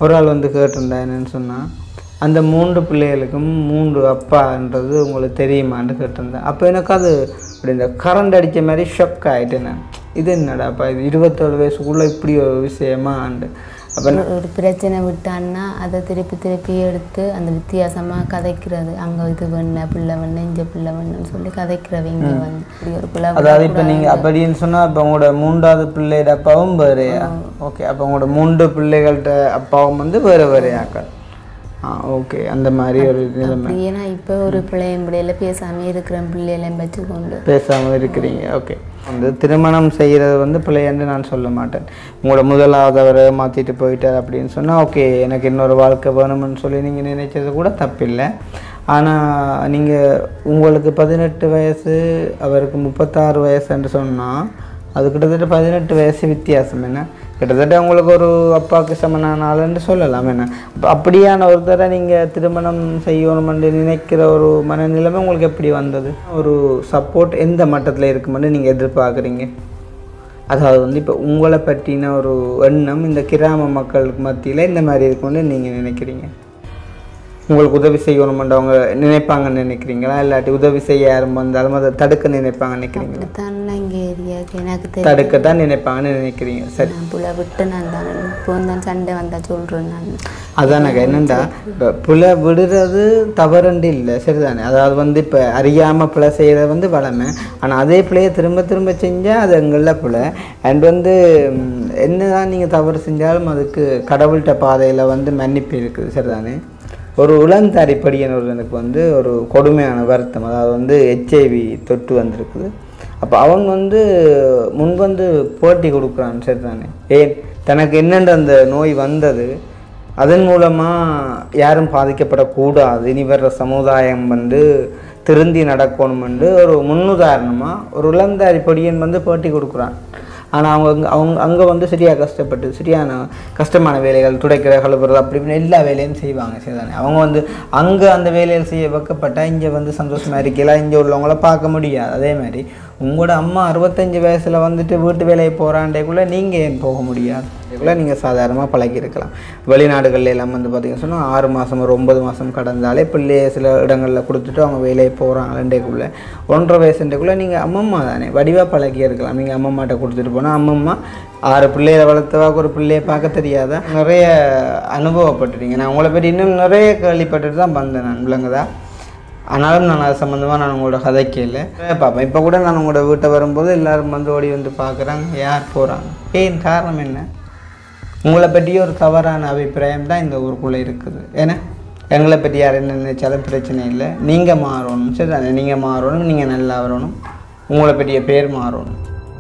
ஒரு ஆள் வந்து கேட்டிருந்தா என்னன்னு சொன்னால் அந்த மூன்று பிள்ளைகளுக்கும் மூன்று அப்பான்றது உங்களுக்கு தெரியுமான்னு கேட்டிருந்தேன் அப்போ எனக்கு அது அப்படி இந்த கரண்ட் அடித்த மாதிரி ஷொக் ஆகிட்டேன் நான் இது என்னடாப்பா இது இருபத்தேழு வயசுக்குள்ளே இப்படி ஒரு விஷயமாண்டு அப்போ ஒரு- ஒரு பிரச்சனை விட்டான்னா அதை திருப்பி திருப்பி எடுத்து அந்த வித்தியாசமாக கதைக்கிறது அங்கே இது பண்ண பிள்ளை பண்ண இங்கே பிள்ளை பண்ணன்னு சொல்லி கதைக்கிறவங்க வந்து இப்படி ஒரு பிள்ளை அதாவது இப்போ நீங்கள் அப்படின்னு சொன்னால் இப்போ உங்களோட மூன்றாவது பிள்ளையோட அப்பாவும் வேறையா ஓகே அப்போ உங்களோட மூன்று பிள்ளைகள்கிட்ட அப்பாவும் வந்து வேறு வேறையாக்கள் ஆ ஓகே அந்த மாதிரி ஒரு நிலைமை அப்படி ஏன்னா இப்போ ஒரு பிள்ளையும் பிள்ளையில பேசாமல் இருக்கிற பிள்ளைகளையும் வச்சுக்கொண்டு பேசாமல் இருக்கிறீங்க ஓகே வந்து திருமணம் செய்கிறது வந்து பிள்ளைன்னு நான் சொல்ல மாட்டேன் உங்களோட முதலாவதவரை மாற்றிட்டு போயிட்டார் அப்படின்னு சொன்னால் ஓகே எனக்கு இன்னொரு வாழ்க்கை வேணும்னு சொல்லி நீங்கள் நினைச்சது கூட தப்பில்லை ஆனால் நீங்கள் உங்களுக்கு பதினெட்டு வயசு அவருக்கு முப்பத்தாறு வயசுன்னு சொன்னால் அது கிட்டத்தட்ட பதினெட்டு வயசு வித்தியாசம் என்ன கிட்டத்தட்ட உங்களுக்கு ஒரு அப்பாவுக்கு சமனான ஆளுன்னு சொல்லலாம் என்ன அப்ப அப்படியான ஒருத்தரை நீங்கள் திருமணம் செய்யணுமென்று நினைக்கிற ஒரு மனநிலைமை உங்களுக்கு எப்படி வந்தது ஒரு சப்போர்ட் எந்த மட்டத்தில் இருக்குமென்னு நீங்கள் எதிர்பார்க்குறீங்க அதாவது வந்து இப்போ உங்களை பற்றின ஒரு எண்ணம் இந்த கிராம மக்களுக்கு மத்தியில் இந்த மாதிரி இருக்கும்னு நீங்கள் நினைக்கிறீங்க உங்களுக்கு உதவி செய்யணுமென்று அவங்க நினைப்பாங்கன்னு நினைக்கிறீங்களா இல்லாட்டி உதவி செய்ய யாரும் வந்தாலும் அதை தடுக்க நினைப்பாங்கன்னு நினைக்கிறீங்களா அப்படித்தான் இங்கே ஏரியாவுக்கு எனக்கு தெரியும் தடுக்க தான் நினைப்பாங்கன்னு நினைக்கிறீங்க சரி நான் புள்ள விட்டு நான் தான் இப்போ தான் சண்டை வந்தால் சொல்கிறேன் நான் அதானங்க என்னண்டா இப்போ புல விடுறது தவறுண்டு இல்லை சரிதானே அதாவது வந்து இப்போ அறியாமல் பிழை செய்கிறது வந்து வளமை ஆனால் அதே பிள்ளையை திரும்ப திரும்ப செஞ்சால் அது எங்களில் பிழை அண்ட் வந்து ம், என்னதான் நீங்கள் தவறு செஞ்சாலும் அதுக்கு கடவுள்கிட்ட பாதையில் வந்து மன்னிப்பு இருக்குது சரிதானே ஒரு உளந்தாரி படியனொருவனுக்கு வந்து ஒரு கொடுமையான வருத்தம் அதாவது வந்து ஹெச்ஐவி தொற்று வந்திருக்குது அப்போ அவன் வந்து முன் வந்து போட்டி கொடுக்குறான் சரிதானே ஏன் தனக்கு என்னென்ற அந்த நோய் வந்தது அதன் மூலமாக யாரும் பாதிக்கப்படக்கூடாது இனி வர்ற சமுதாயம் வந்து திருந்தி நடக்கணுமென்று ஒரு முன்னுதாரணமாக ஒரு இளந்தாரி பொடியன் வந்து போட்டி கொடுக்குறான் ஆனால் அவங்க அங்க- அவங்க அங்கே வந்து சரியாக கஷ்டப்பட்டு சரியான கஷ்டமான வேலைகள் துடைக்கிற கழுவுறது அப்படி இப்படின்னு எல்லா வேலையும் செய்வாங்க சரிதானே அவங்க வந்து அங்கே அந்த வேலைகள் செய்ய வைக்கப்பட்டால் இங்கே வந்து சந்தோஷமாக இருக்கலாம் இங்கே உள்ளவங்கள பார்க்க முடியாது அதே மாதிரி உங்களோட அம்மா அறுபத்தஞ்சு வயசில் வந்துட்டு வீட்டு வேலையை போகிறாண்டேக்குள்ளே நீங்கள் ஏன் போக முடியாது இதுக்குள்ளே நீங்கள் சாதாரணமாக பழகியிருக்கலாம் வெளிநாடுகள்ல எல்லாம் வந்து பார்த்தீங்கன்னு சொன்னால் ஆறு மாதம் ஒரு ஒன்பது மாதம் கடந்தாலே பிள்ளைய சில இடங்களில் கொடுத்துட்டு அவங்க வேலையை போகிறாங்களேக்குள்ளே ஒன்றரை வயசுன்றக்குள்ளே நீங்கள் அம்மம்மா தானே வடிவாக பழகி இருக்கலாம் நீங்கள் அம்மம்மாட்ட கொடுத்துட்டு போனால் அம்மம்மா ஆறு பிள்ளைகளை வளர்த்தவாக்கு ஒரு பிள்ளையை பார்க்க தெரியாதா நிறைய அனுபவப்பட்டுட்டீங்க நான் உங்களை பற்றி இன்னும் நிறைய கேள்விப்பட்டுட்டு தான் வந்தேன் நான் விளங்குதா ஆனாலும் நான் அது சம்மந்தமாக நான் உங்களோட கதைக்கல பார்ப்பேன் இப்போ கூட நான் உங்களோட வீட்டை வரும்போது எல்லாரும் வந்து ஓடி வந்து பார்க்குறாங்க யார் போகிறாங்க ஏன் காரணம் என்ன உங்களை பற்றி ஒரு தவறான அபிப்பிராயம் தான் இந்த ஊருக்குள்ளே இருக்குது ஏன்னா எங்களை பற்றி யார் என்ன நினைச்சாலும் பிரச்சனை இல்லை நீங்கள் மாறணும் சரி தானே நீங்கள் மாறணும் நீங்கள் நல்லா வரணும் உங்களை பற்றிய பேர் மாறணும்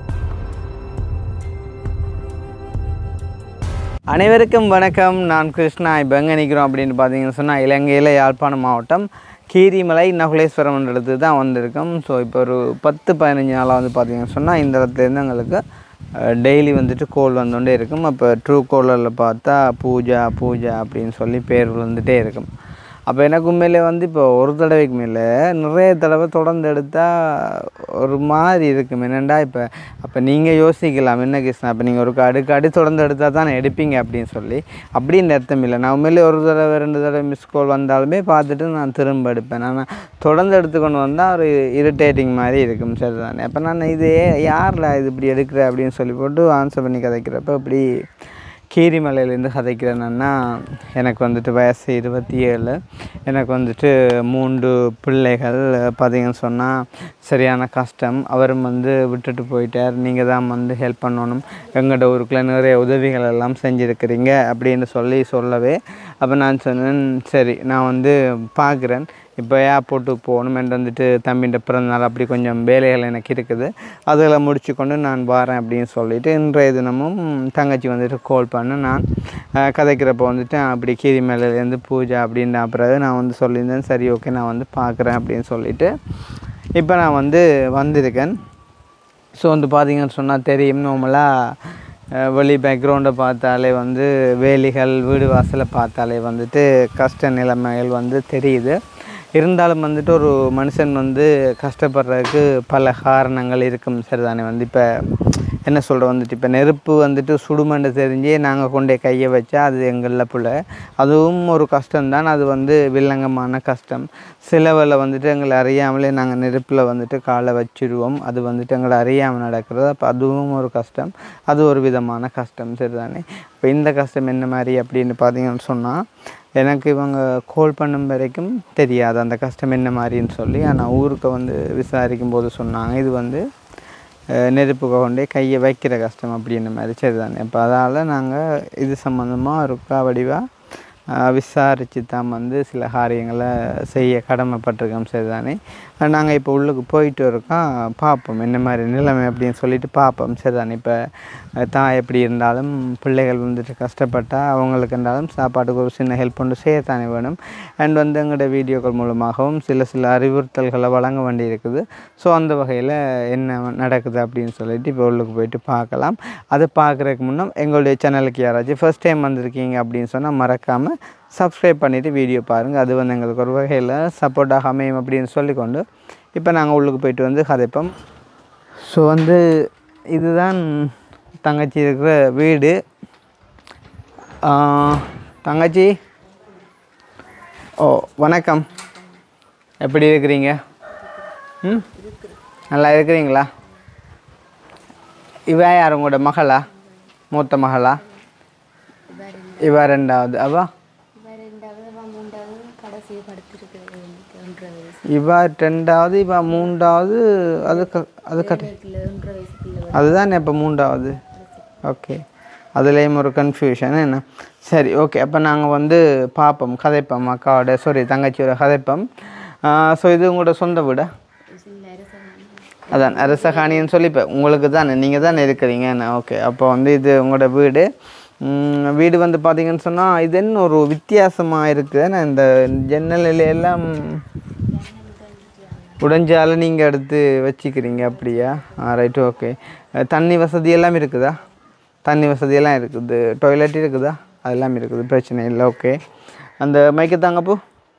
அனைவருக்கும் வணக்கம் நான் கிருஷ்ணா இப்போ எங்கே நிற்கிறோம் அப்படின்னு பார்த்தீங்கன்னு சொன்னால் இலங்கையில் யாழ்ப்பாணம் மாவட்டம் கீரிமலை நகுலேஸ்வரம் என்ற இடத்துக்கு தான் வந்திருக்கோம் ஸோ இப்போ ஒரு பத்து பதினஞ்சு நாளாக வந்து பார்த்தீங்கன்னு சொன்னால் இந்த இடத்துலேருந்து எங்களுக்கு டெய்லி வந்துட்டு கோல் வந்துகிட்டே இருக்கும் அப்போ ட்ரூ கோலரில் பார்த்தா பூஜா பூஜா அப்படின்னு சொல்லி பேர் விழுந்துட்டே இருக்கும் அப்போ எனக்கு உண்மையிலே வந்து இப்போ ஒரு தடவைக்கு மேலே நிறைய தடவை தொடர்ந்து எடுத்தால் ஒரு மாதிரி இருக்கும் என்னென்னா இப்போ அப்போ நீங்கள் யோசிக்கலாம் என்ன கிருஷ்ணா அப்போ நீங்கள் ஒரு அடுக்கு அடி தொடர்ந்து எடுத்தால் தான் எடுப்பீங்க அப்படின்னு சொல்லி அப்படின்னு அர்த்தம் இல்லை நான் உண்மையிலே ஒரு தடவை ரெண்டு தடவை மிஸ் கால் வந்தாலுமே பார்த்துட்டு நான் திரும்ப எடுப்பேன் நான் தொடர்ந்து எடுத்துக்கொண்டு வந்தால் ஒரு இரிட்டேட்டிங் மாதிரி இருக்கும் சரி தானே அப்போ நான் இது யாரில் இது இப்படி எடுக்கிற அப்படின்னு சொல்லி போட்டு ஆன்சர் பண்ணி கதைக்கிறப்ப இப்படி கீரிமலையிலேருந்து கதைக்கிறேன்னா எனக்கு வந்துட்டு வயசு இருபத்தி ஏழு எனக்கு வந்துட்டு மூன்று பிள்ளைகள் பார்த்தீங்கன்னு சொன்னால் சரியான கஷ்டம் அவரும் வந்து விட்டுட்டு போயிட்டார் நீங்கள் தான் வந்து ஹெல்ப் பண்ணணும் எங்களோட ஊருக்குள்ள நிறைய உதவிகள் எல்லாம் செஞ்சுருக்கிறீங்க அப்படின்னு சொல்லி சொல்லவே அப்போ நான் சொன்னேன் சரி நான் வந்து பார்க்குறேன் இப்போ ஏர்போர்ட்டுக்கு போகணும் என்று வந்துட்டு தம்பின்ற பிறந்தநாள் அப்படி கொஞ்சம் வேலைகள் எனக்கு இருக்குது அதில் முடிச்சு கொண்டு நான் வரேன் அப்படின்னு சொல்லிட்டு இன்றைய தினமும் தங்கச்சி வந்துட்டு கால் பண்ண நான் அஹ், கதைக்கிறப்போ வந்துட்டு அப்படி கீரி மேலேருந்து பூஜை அப்படின்ற பிறகு நான் வந்து சொல்லியிருந்தேன் சரி ஓகே நான் வந்து பார்க்குறேன் அப்படின்னு சொல்லிட்டு இப்போ நான் வந்து வந்திருக்கேன் ஸோ வந்து பார்த்தீங்கன்னு சொன்னால் தெரியும் நார்மலாக வெளி பேக்ரவுண்டை பார்த்தாலே வந்து வேலிகள் வீடு வாசலை பார்த்தாலே வந்துட்டு கஷ்ட நிலைமைகள் வந்து தெரியுது இருந்தாலும் வந்துட்டு ஒரு மனுஷன் வந்து கஷ்டப்படுறதுக்கு பல காரணங்கள் இருக்கும் சரிதானே வந்து இப்போ என்ன சொல்கிற வந்துட்டு இப்போ நெருப்பு வந்துட்டு சுடுமண்டு தெரிஞ்சே நாங்கள் கொண்டே கையை வச்சா அது எங்களில் புல அதுவும் ஒரு கஷ்டம்தான் அது வந்து வில்லங்கமான கஷ்டம் சிலவில் வந்துட்டு எங்களை அறியாமலே நாங்கள் நெருப்பில் வந்துட்டு காலை வச்சிடுவோம் அது வந்துட்டு எங்களை அறியாமல் நடக்கிறது அப்போ அதுவும் ஒரு கஷ்டம் அது ஒரு விதமான கஷ்டம் சரிதானே இப்போ இந்த கஷ்டம் என்ன மாதிரி அப்படின்னு பார்த்தீங்கன்னு சொன்னால் எனக்கு இவங்க கால் பண்ணும் வரைக்கும் தெரியாது அந்த கஷ்டம் என்ன மாதிரின்னு சொல்லி ஆனால் ஊருக்கு வந்து விசாரிக்கும் போது சொன்னாங்க இது வந்து அஹ், நெருப்பு கொண்டே கையை வைக்கிற கஷ்டம் அப்படின்ற மாதிரி சரிதானே இப்போ அதால் நாங்கள் இது சம்மந்தமாக இருக்கா வடிவாக விசாரித்து தான் வந்து சில காரியங்களை செய்ய கடமைப்பட்டிருக்கோம் சரிதானே நாங்கள் இப்போ உள்ளுக்கு போயிட்டு இருக்கோம் பார்ப்போம் என்ன மாதிரி நிலைமை அப்படின்னு சொல்லிட்டு பார்ப்போம் சரிதானே இப்போ தான் எப்படி இருந்தாலும் பிள்ளைகள் வந்துட்டு கஷ்டப்பட்டால் அவங்களுக்கு இருந்தாலும் சாப்பாட்டுக்கு ஒரு சின்ன ஹெல்ப் ஒன்று செய்யத்தானே வேணும் அண்ட் வந்து எங்களோட வீடியோக்கள் மூலமாகவும் சில சில அறிவுறுத்தல்களை வழங்க வேண்டி இருக்குது ஸோ அந்த வகையில் என்ன நடக்குது அப்படின்னு சொல்லிட்டு இப்போ உள்ளுக்கு போயிட்டு பார்க்கலாம் அதை பார்க்குறதுக்கு முன்னே எங்களுடைய சேனலுக்கு யாராச்சும் ஃபர்ஸ்ட் டைம் வந்திருக்கீங்க அப்படின்னு சொன்னால் மறக்காமல் சப்ஸ்கிரைப் பண்ணிவிட்டு வீடியோ பாருங்கள் அது வந்து எங்களுக்கு ஒரு வகையில் சப்போர்ட்டாக அமையும் அப்படின்னு சொல்லிக்கொண்டு இப்போ நாங்கள் உள்ளுக்கு போயிட்டு வந்து கதைப்போம் ஸோ வந்து இதுதான் தங்கச்சி இருக்கிற வீடு ஆ, தங்கச்சி ஓ வணக்கம் எப்படி இருக்கிறீங்க ம் நல்லா இருக்கிறீங்களா இவ யார் உங்களோட மகளா மூத்த மகளா இவ ரெண்டாவது அவ கடைசி படுத்திருக்கு ஒன்றரை வயசு இவ ரெண்டாவது இவ மூன்றாவது அது க- அது கட்டு ஒன்றரை வயசு பிள்ளை அதுதான் இப்போ மூன்றாவது ஓகே அதுலேயும் ஒரு கன்ஃபியூஷன் என்ன சரி ஓகே அப்போ நாங்கள் வந்து பார்ப்போம் கதைப்போம் அக்காவோட சாரி தங்கச்சியோட கதைப்போம் ஸோ இது உங்களோட சொந்த வீடா அதான் அரசகாணின்னு சொல்லி இப்போ உங்களுக்கு தானே நீங்கள் தானே இருக்கிறீங்க என்ன ஓகே அப்போ வந்து இது உங்களோட வீடு ம், வீடு வந்து பார்த்தீங்கன்னு சொன்னால் இது என்ன ஒரு வித்தியாசமாக இருக்குது ஏன்னா இந்த ஜன்னல் எல்லாம் உடைஞ்சால நீங்கள் எடுத்து வச்சுக்கிறீங்க அப்படியா ஆ ரைட் ஓகே தண்ணி வசதி எல்லாம் இருக்குதா தண்ணி வசதியெல்லாம் இருக்குது டாய்லெட் இருக்குதா அதெல்லாம் இருக்குது பிரச்சனை இல்லை ஓகே அந்த மைக்கு தாங்கப்போ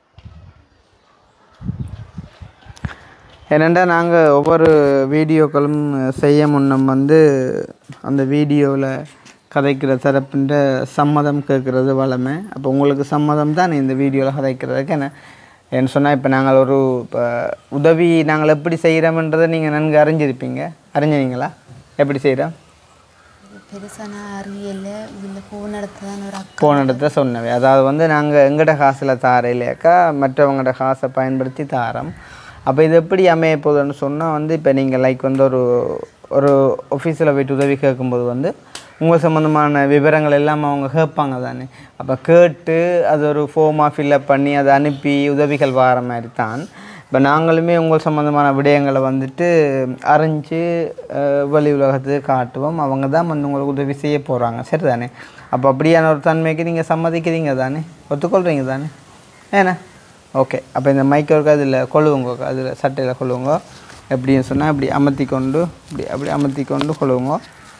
ஏனெண்டா நாங்கள் ஒவ்வொரு வீடியோக்களும் செய்ய முன்னம் வந்து அந்த வீடியோவில் கதைக்கிற தரப்புன்ற சம்மதம் கேட்குறது வளமை அப்போ உங்களுக்கு சம்மதம் தான் இந்த வீடியோவில் கதைக்கிறதுக்கு என்ன ஏன்னு சொன்னால் இப்போ நாங்கள் ஒரு இப்போ உதவி நாங்கள் எப்படி செய்கிறோம்ன்றதை நீங்கள் நன்கு அறிஞ்சிருப்பீங்க அறிஞ்சினீங்களா எப்படி செய்கிறோம் பெருசாக நான் அறியல இல்லை ஃபோன் எடுத்து தான் ஒரு அக்கா போன இடத்துல சொன்னவை அதாவது வந்து நாங்கள் எங்கட காசில் தார இல்லையாக்கா மற்றவங்களோட காசை பயன்படுத்தி தாரோம் அப்போ இது எப்படி அமைய போகுதுன்னு சொன்னால் வந்து இப்போ நீங்கள் லைக் வந்து ஒரு ஒரு ஆஃபீஸில் போயிட்டு உதவி கேட்கும்போது வந்து உங்கள் சம்மந்தமான விவரங்கள் எல்லாம் அவங்க கேட்பாங்க தானே அப்போ கேட்டு அது ஒரு ஃபார்மாக ஃபில்அப் பண்ணி அதை அனுப்பி உதவிகள் வர மாதிரி தான் இப்போ நாங்களுமே உங்கள் சம்மந்தமான விடயங்களை வந்துட்டு அறிஞ்சு அஹ், வெளி உலகத்துக்கு காட்டுவோம் அவங்க தான் வந்து உங்களுக்கு உதவி செய்ய போகிறாங்க சரி தானே அப்போ அப்படியான ஒரு தன்மைக்கு நீங்கள் சம்மதிக்கிறீங்க தானே ஒத்துக்கொள்கிறீங்க தானே ஏண்ணா ஓகே அப்போ இந்த மைக் ஒர்க்கு அதில் கொள்ளுவோங்க அதில் சட்டையில் கொள்ளுவோங்க எப்படின்னு சொன்னால் இப்படி அமர்த்தி கொண்டு இப்படி அப்படி அமர்த்தி கொண்டு கொள்ளுவோங்க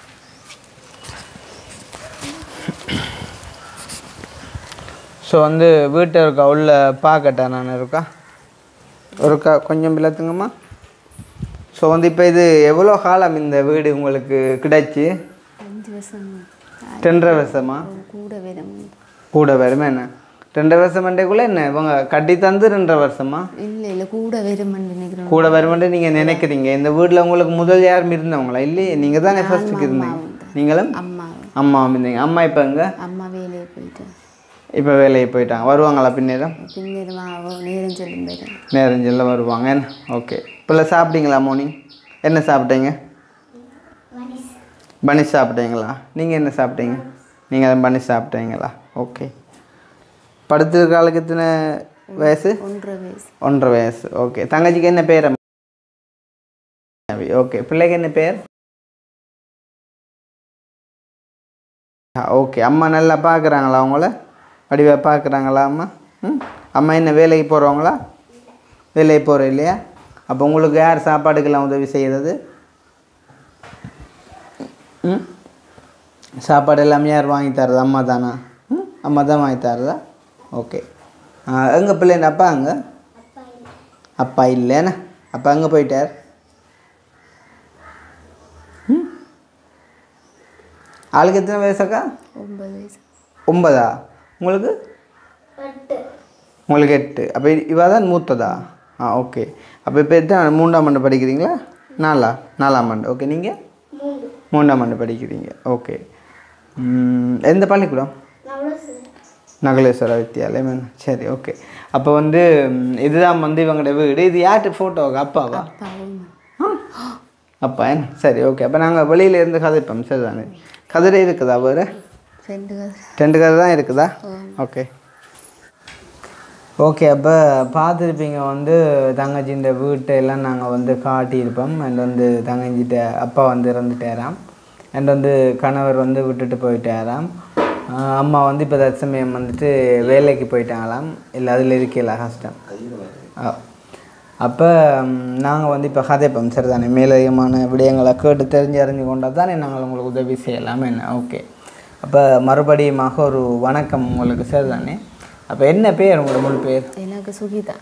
ஸோ வந்து வீட்டை இருக்கா உள்ள பார்க்கட்டா நான் இருக்கா ஒருக்கா கொஞ்சம் பிளத்துங்கம்மா ஸோ வந்து இப்போ இது எவ்வளோ காலம் இந்த வீடு உங்களுக்கு கிடைச்சி அஞ்சு வருஷம் ரெண்டரை வருஷமா கூட வேணும் கூட வருமா என்ன ரெண்டரை வருஷம் மண்டைக்குள்ளே என்ன இவங்க கட்டி தந்து ரெண்டரை வருஷமா இல்லை இல்லை கூட வேறுமென்னு நினைக்கிறோம் கூட வருமென்று நீங்கள் நினைக்கிறீங்க இந்த வீட்டில் உங்களுக்கு முதல் யாரும் இருந்தவங்களா இல்லையே நீங்கள் தானே ஃபர்ஸ்ட்டுக்கு இருந்தீங்க நீங்களும் அம்மா அம்மாவும் இருந்தீங்க அம்மா இப்போ எங்க அம்மா வேலையை போயிட்டு இப்போ வேலைக்கு போயிட்டாங்க வருவாங்களா பின்னேரம் பின்னேரமா நேரம் சொல்லும் போயிட்டு நேரஞ்செல்லாம் வருவாங்க என்ன ஓகே இப்போ சாப்பிட்டீங்களா மார்னிங் என்ன சாப்பிட்டீங்க பனி சாப்பிட்டீங்களா நீங்கள் என்ன சாப்பிட்டீங்க நீங்கள் பனி சாப்பிட்டீங்களா ஓகே படுத்துருக்க ஆளுக்கு எத்தனை வயசு ஒன்றரை வயசு ஒன்றரை வயசு ஓகே தங்கச்சிக்கு என்ன பேர் ஓகே பிள்ளைக்கு என்ன பேர் ஓகே அம்மா நல்லா பார்க்குறாங்களா அவங்கள வடிவாக பார்க்குறாங்களா அம்மா ம் அம்மா என்ன வேலைக்கு போகிறவங்களா வேலைக்கு போகிற இல்லையா அப்போ உங்களுக்கு யார் சாப்பாடுக்கெல்லாம் உதவி செய்கிறது ம் சாப்பாடு எல்லாமே யார் வாங்கி தரது அம்மா தானா ம் அம்மா தான் வாங்கி தரதா ஓகே எங்கள் பிள்ளைங்க அப்பா அங்கே அப்பா இல்லைண்ணா அப்பா அங்கே போயிட்டார் ம் ஆளுக்கு எத்தனை வயசாக்கா ஒன்பது வயசு ஒன்பதா உங்களுக்கு உங்களுக்கு எட்டு அப்போ இவ தான் மூத்ததா ஆ ஓகே அப்போ இப்போ எத்தனை மூன்றாம் ஆண்டு படிக்கிறீங்களா நாலா நாலாம் ஆண்டு ஓகே நீங்கள் மூன்றாம் ஆண்டு படிக்கிறீங்க ஓகே ம், எந்த பள்ளிக்கூடம் நகலேஸ்வர வித்யாலயம் சரி ஓகே அப்போ வந்து ம், இதுதான் வந்து இவங்களோட வீடு இது யார்கிட்ட ஃபோட்டோவா அப்பாவா அப்பாவும் ஆ. அப்பா என்ன சரி ஓகே அப்போ நாங்கள் வெளியில இருந்து கதைப்போம் சரிதானே கதிரை இருக்குதா வேறு ரெண்டு கதை ரெண்டு கதை தான் இருக்குதா ஓகே ஓகே அப்போ பார்த்துருப்பீங்க வந்து தங்கச்சின்ற வீட்டை எல்லாம் நாங்கள் வந்து காட்டியிருப்போம் அண்ட் வந்து தங்கச்சிட்ட அப்பா வந்து இறந்துட்டாராம் அண்ட் வந்து கணவர் வந்து விட்டுட்டு போயிட்டாராம் ஆஹ் அம்மா வந்து இப்போ தற்சமயம் வந்துட்டு வேலைக்கு போயிட்டாங்களாம் இல்லை அதில் இருக்கல கஷ்டம் அப்போ நாங்கள் வந்து இப்போ கதைப்போம் சரிதானே மேலதிகமான விடயங்களை கேட்டு தெரிஞ்சு அறிஞ்சு கொண்டால் தானே நாங்கள் உங்களுக்கு உதவி செய்யலாம் என்ன ஓகே அப்போ மறுபடியுமாக ஒரு வணக்கம் உங்களுக்கு சரிதானே அப்போ என்ன பேர் உங்களோட முழு பேர் எனக்கு சுகிதா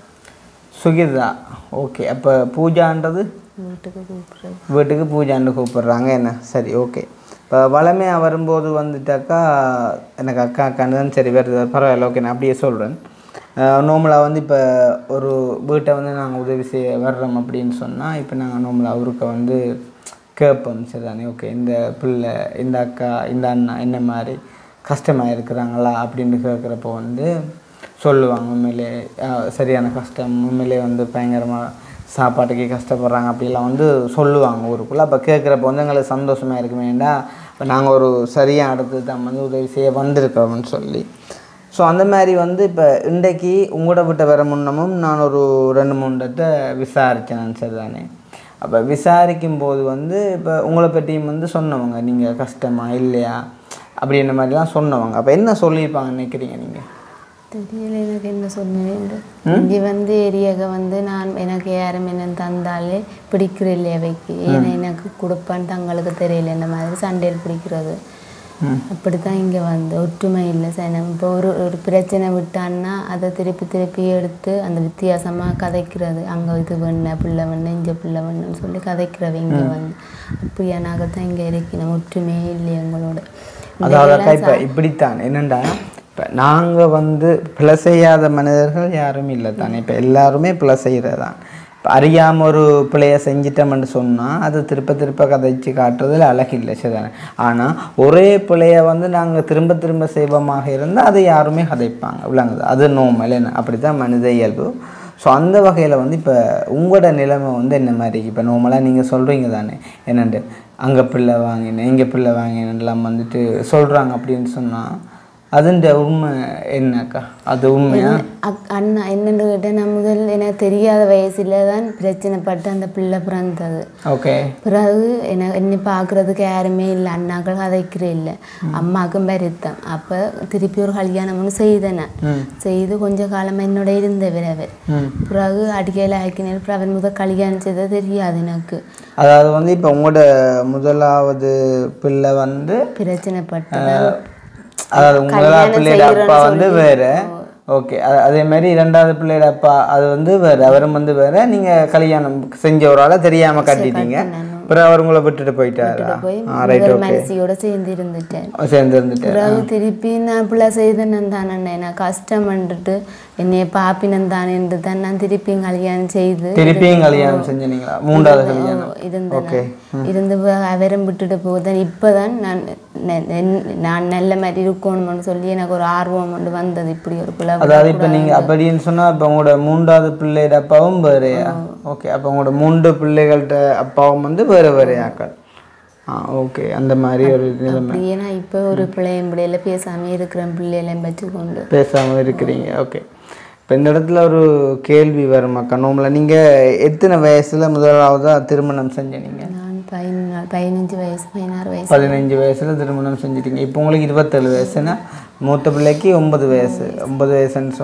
சுகிதா ஓகே அப்போ பூஜான்றது வீட்டுக்கு கூப்பிடுறது வீட்டுக்கு பூஜான்னு கூப்பிடுறாங்க என்ன சரி ஓகே இப்போ வளமையாக வரும்போது வந்துட்டாக்கா எனக்கு அக்கா அக்கான்னு தான் சரி வருது பரவாயில்ல ஓகே நான் அப்படியே சொல்கிறேன் நார்மலாக வந்து இப்போ ஒரு வீட்டை வந்து நாங்கள் உதவி செய்ய வர்றோம் அப்படின்னு சொன்னால் இப்போ நாங்கள் நார்மலாக அவருக்கு வந்து கேட்போம் சரிதானே ஓகே இந்த பிள்ளை இந்த அக்கா இந்த அண்ணா என்ன மாதிரி கஷ்டமாக இருக்கிறாங்களா அப்படின்னு கேட்குறப்போ வந்து சொல்லுவாங்க உண்மையிலே அஹ், சரியான கஷ்டம் உண்மையிலே வந்து பயங்கரமாக சாப்பாட்டுக்கு கஷ்டப்படுறாங்க அப்படிலாம் வந்து சொல்லுவாங்க ஊருக்குள்ளே அப்போ கேட்குறப்ப வந்து எங்களுக்கு சந்தோஷமாக இருக்குமேண்டா இப்போ நாங்கள் ஒரு சரியான இடத்துக்கு தான் வந்து உதவி செய்ய வந்திருக்கோம்னு சொல்லி ஸோ அந்த மாதிரி வந்து இப்போ இன்றைக்கு உங்களோட விட்ட வர முன்னமும் நான் ஒரு ரெண்டு மூணு இடத்த விசாரித்தேன் சரிதானே அப்போ விசாரிக்கும் போது வந்து இப்போ உங்களை பற்றியும் வந்து சொன்னவங்க நீங்கள் கஷ்டமா இல்லையா அப்படின்ற மாதிரிலாம் சொன்னவங்க அப்போ என்ன சொல்லியிருப்பாங்க நினைக்கிறீங்க நீங்கள் தெரியல எனக்கு என்ன சொன்னேன் இங்கே வந்து ஏரியாவுக்கு வந்து நான் எனக்கு யாரும் என்ன தந்தாலே பிடிக்கிற இல்லையா வைக்கு ஏன்னா எனக்கு கொடுப்பான்னு தங்களுக்கு தெரியல இந்த மாதிரி சண்டையில் பிடிக்கிறது அப்படித்தான் இங்கே வந்து ஒற்றுமை இல்லை சனம் இப்போ ஒரு ஒரு பிரச்சனை விட்டான்னா அதை திருப்பி திருப்பி எடுத்து அந்த வித்தியாசமாக கதைக்கிறது அங்கே இது வேண பிள்ளை வேணும் இங்கே பிள்ளை வேணும்னு சொல்லி கதைக்கிறவ இங்கே வந்து அப்படியானாகத்தான் இங்கே இருக்கணும் ஒற்றுமையே இல்லை எங்களோட அதாவது அக்கா இப்போ இப்படித்தான் என்னண்டா இப்போ நாங்கள் வந்து பிழை செய்யாத மனிதர்கள் யாரும் இல்லை தானே இப்போ எல்லாருமே பிழை செய்கிறது தான் இப்போ அறியாமல் ஒரு பிழையை செஞ்சிட்டோம்னு சொன்னால் அது திருப்ப திருப்ப கதைச்சு காட்டுறதுல அழகு இல்லை சரிதானே ஆனால் ஒரே பிழையை வந்து நாங்கள் திரும்ப திரும்ப செய்வோமாக இருந்தால் அதை யாருமே கதைப்பாங்க விளங்குது அது நோமல் என்ன அப்படி தான் மனித இயல்பு ஸோ அந்த வகையில் வந்து இப்போ உங்களோட நிலைமை வந்து என்ன மாதிரி இப்போ நார்மலாக நீங்கள் சொல்கிறீங்க தானே என்னண்டு அங்கே பிள்ளை வாங்கினேன் இங்கே பிள்ளை வாங்கினேன்லாம் வந்துட்டு சொல்கிறாங்க அப்படின்னு சொன்னால் அதுன்ற உண்மை என்னக்கா அது உண்மையா அக்- அண்ணா என்னன்னு கேட்டால் நான் முதல் எனக்கு தெரியாத வயசுல தான் பிரச்சனைப்பட்டு அந்த பிள்ளை பிறந்தது ஓகே பிறகு என்ன என்னை பார்க்குறதுக்கு யாருமே இல்லை அண்ணாக்கள் கதைக்கிற இல்லை அம்மாவுக்கும் வருத்தம் அப்போ திருப்பி ஒரு கல்யாணம் ஒன்று செய்தேன் நான் ம் செய்து கொஞ்ச காலமாக என்னோட இருந்தவர் அவர் ம் பிறகு அடிக்கையில் ஆக்கினர் அப்புறம் அவர் முதல் கல்யாணம் செய்தது தெரியாது எனக்கு அதாவது வந்து இப்போ உங்களோட முதலாவது பிள்ளை வந்து பிரச்சனைப்பட்டு அஹ், அதாவது முதலாவது பிள்ளையோட அப்பா வந்து வேற ஓகே அதே மாதிரி இரண்டாவது பிள்ளையோட அப்பா அது வந்து வேற அவரும் வந்து வேற நீங்க கல்யாணம் செஞ்ச ஒரு ஆளை தெரியாம கட்டிட்டீங்க அப்புறம் அவர் உங்களை விட்டுட்டு போயிட்டாரா போய் ஆ ரைட் முதல் ஓகே மனசியோட சேர்ந்து இருந்துட்டேன் சேர்ந்து இருந்துட்டு பிறகு திருப்பி நான் பிள்ளை செய்தேன் தானே நான் கஷ்டப்பட்டுட்டு என்னைய பாப்பினம் தானேன்று தான் நான் திருப்பி கல்யாணம் செய்து திருப்பியும் கல்யாணம் செஞ்சீங்களா மூன்றாவது கல்யாணம் இருந்தேன் இருந்து பிறகு அவரும் விட்டுட்டு போதேன் இப்போதான் நான் நெ- நெ- நான் நல்ல மாதிரி இருக்கணும்னு சொல்லி எனக்கு ஒரு ஆர்வம் ஒன்று வந்தது இப்படி ஒரு பிள்ளை அதாவது இப்போ நீங்க அப்படின்னு சொன்னா இப்போ உங்களோட மூன்றாவது பிள்ளையோட அப்பாவும் வேறையா ஓகே அப்போ உங்களோட மூன்று பிள்ளைகள்கிட்ட அப்பாவும் வந்து வேற வேற ஆக்கள் ஆ ஓகே அந்த மாதிரி ஒரு நிலைமை அப்படியே நான் இப்போ ஒரு பிள்ளையும் பிள்ளையில பேசாம இருக்கிறேன் பிள்ளைகளையும் வச்சுக்கொண்டு பேசாம இருக்கிறீங்க ஓகே இப்போ இந்த இடத்துல ஒரு கேள்வி வரும் அக்கா நோம்பில் நீங்கள் எத்தனை வயசுல முதலாவதா திருமணம் செஞ்சீங்க நான் பதினா பதினஞ்சு வயசு பதினாறு வயசு பதினஞ்சு வயசுல திருமணம் செஞ்சிட்டீங்க இப்போ உங்களுக்கு இருபத்தேழு வயசுனா மூத்த பிள்ளைக்கு ஒன்பது வயசு ஒன்பது வயசுன்னு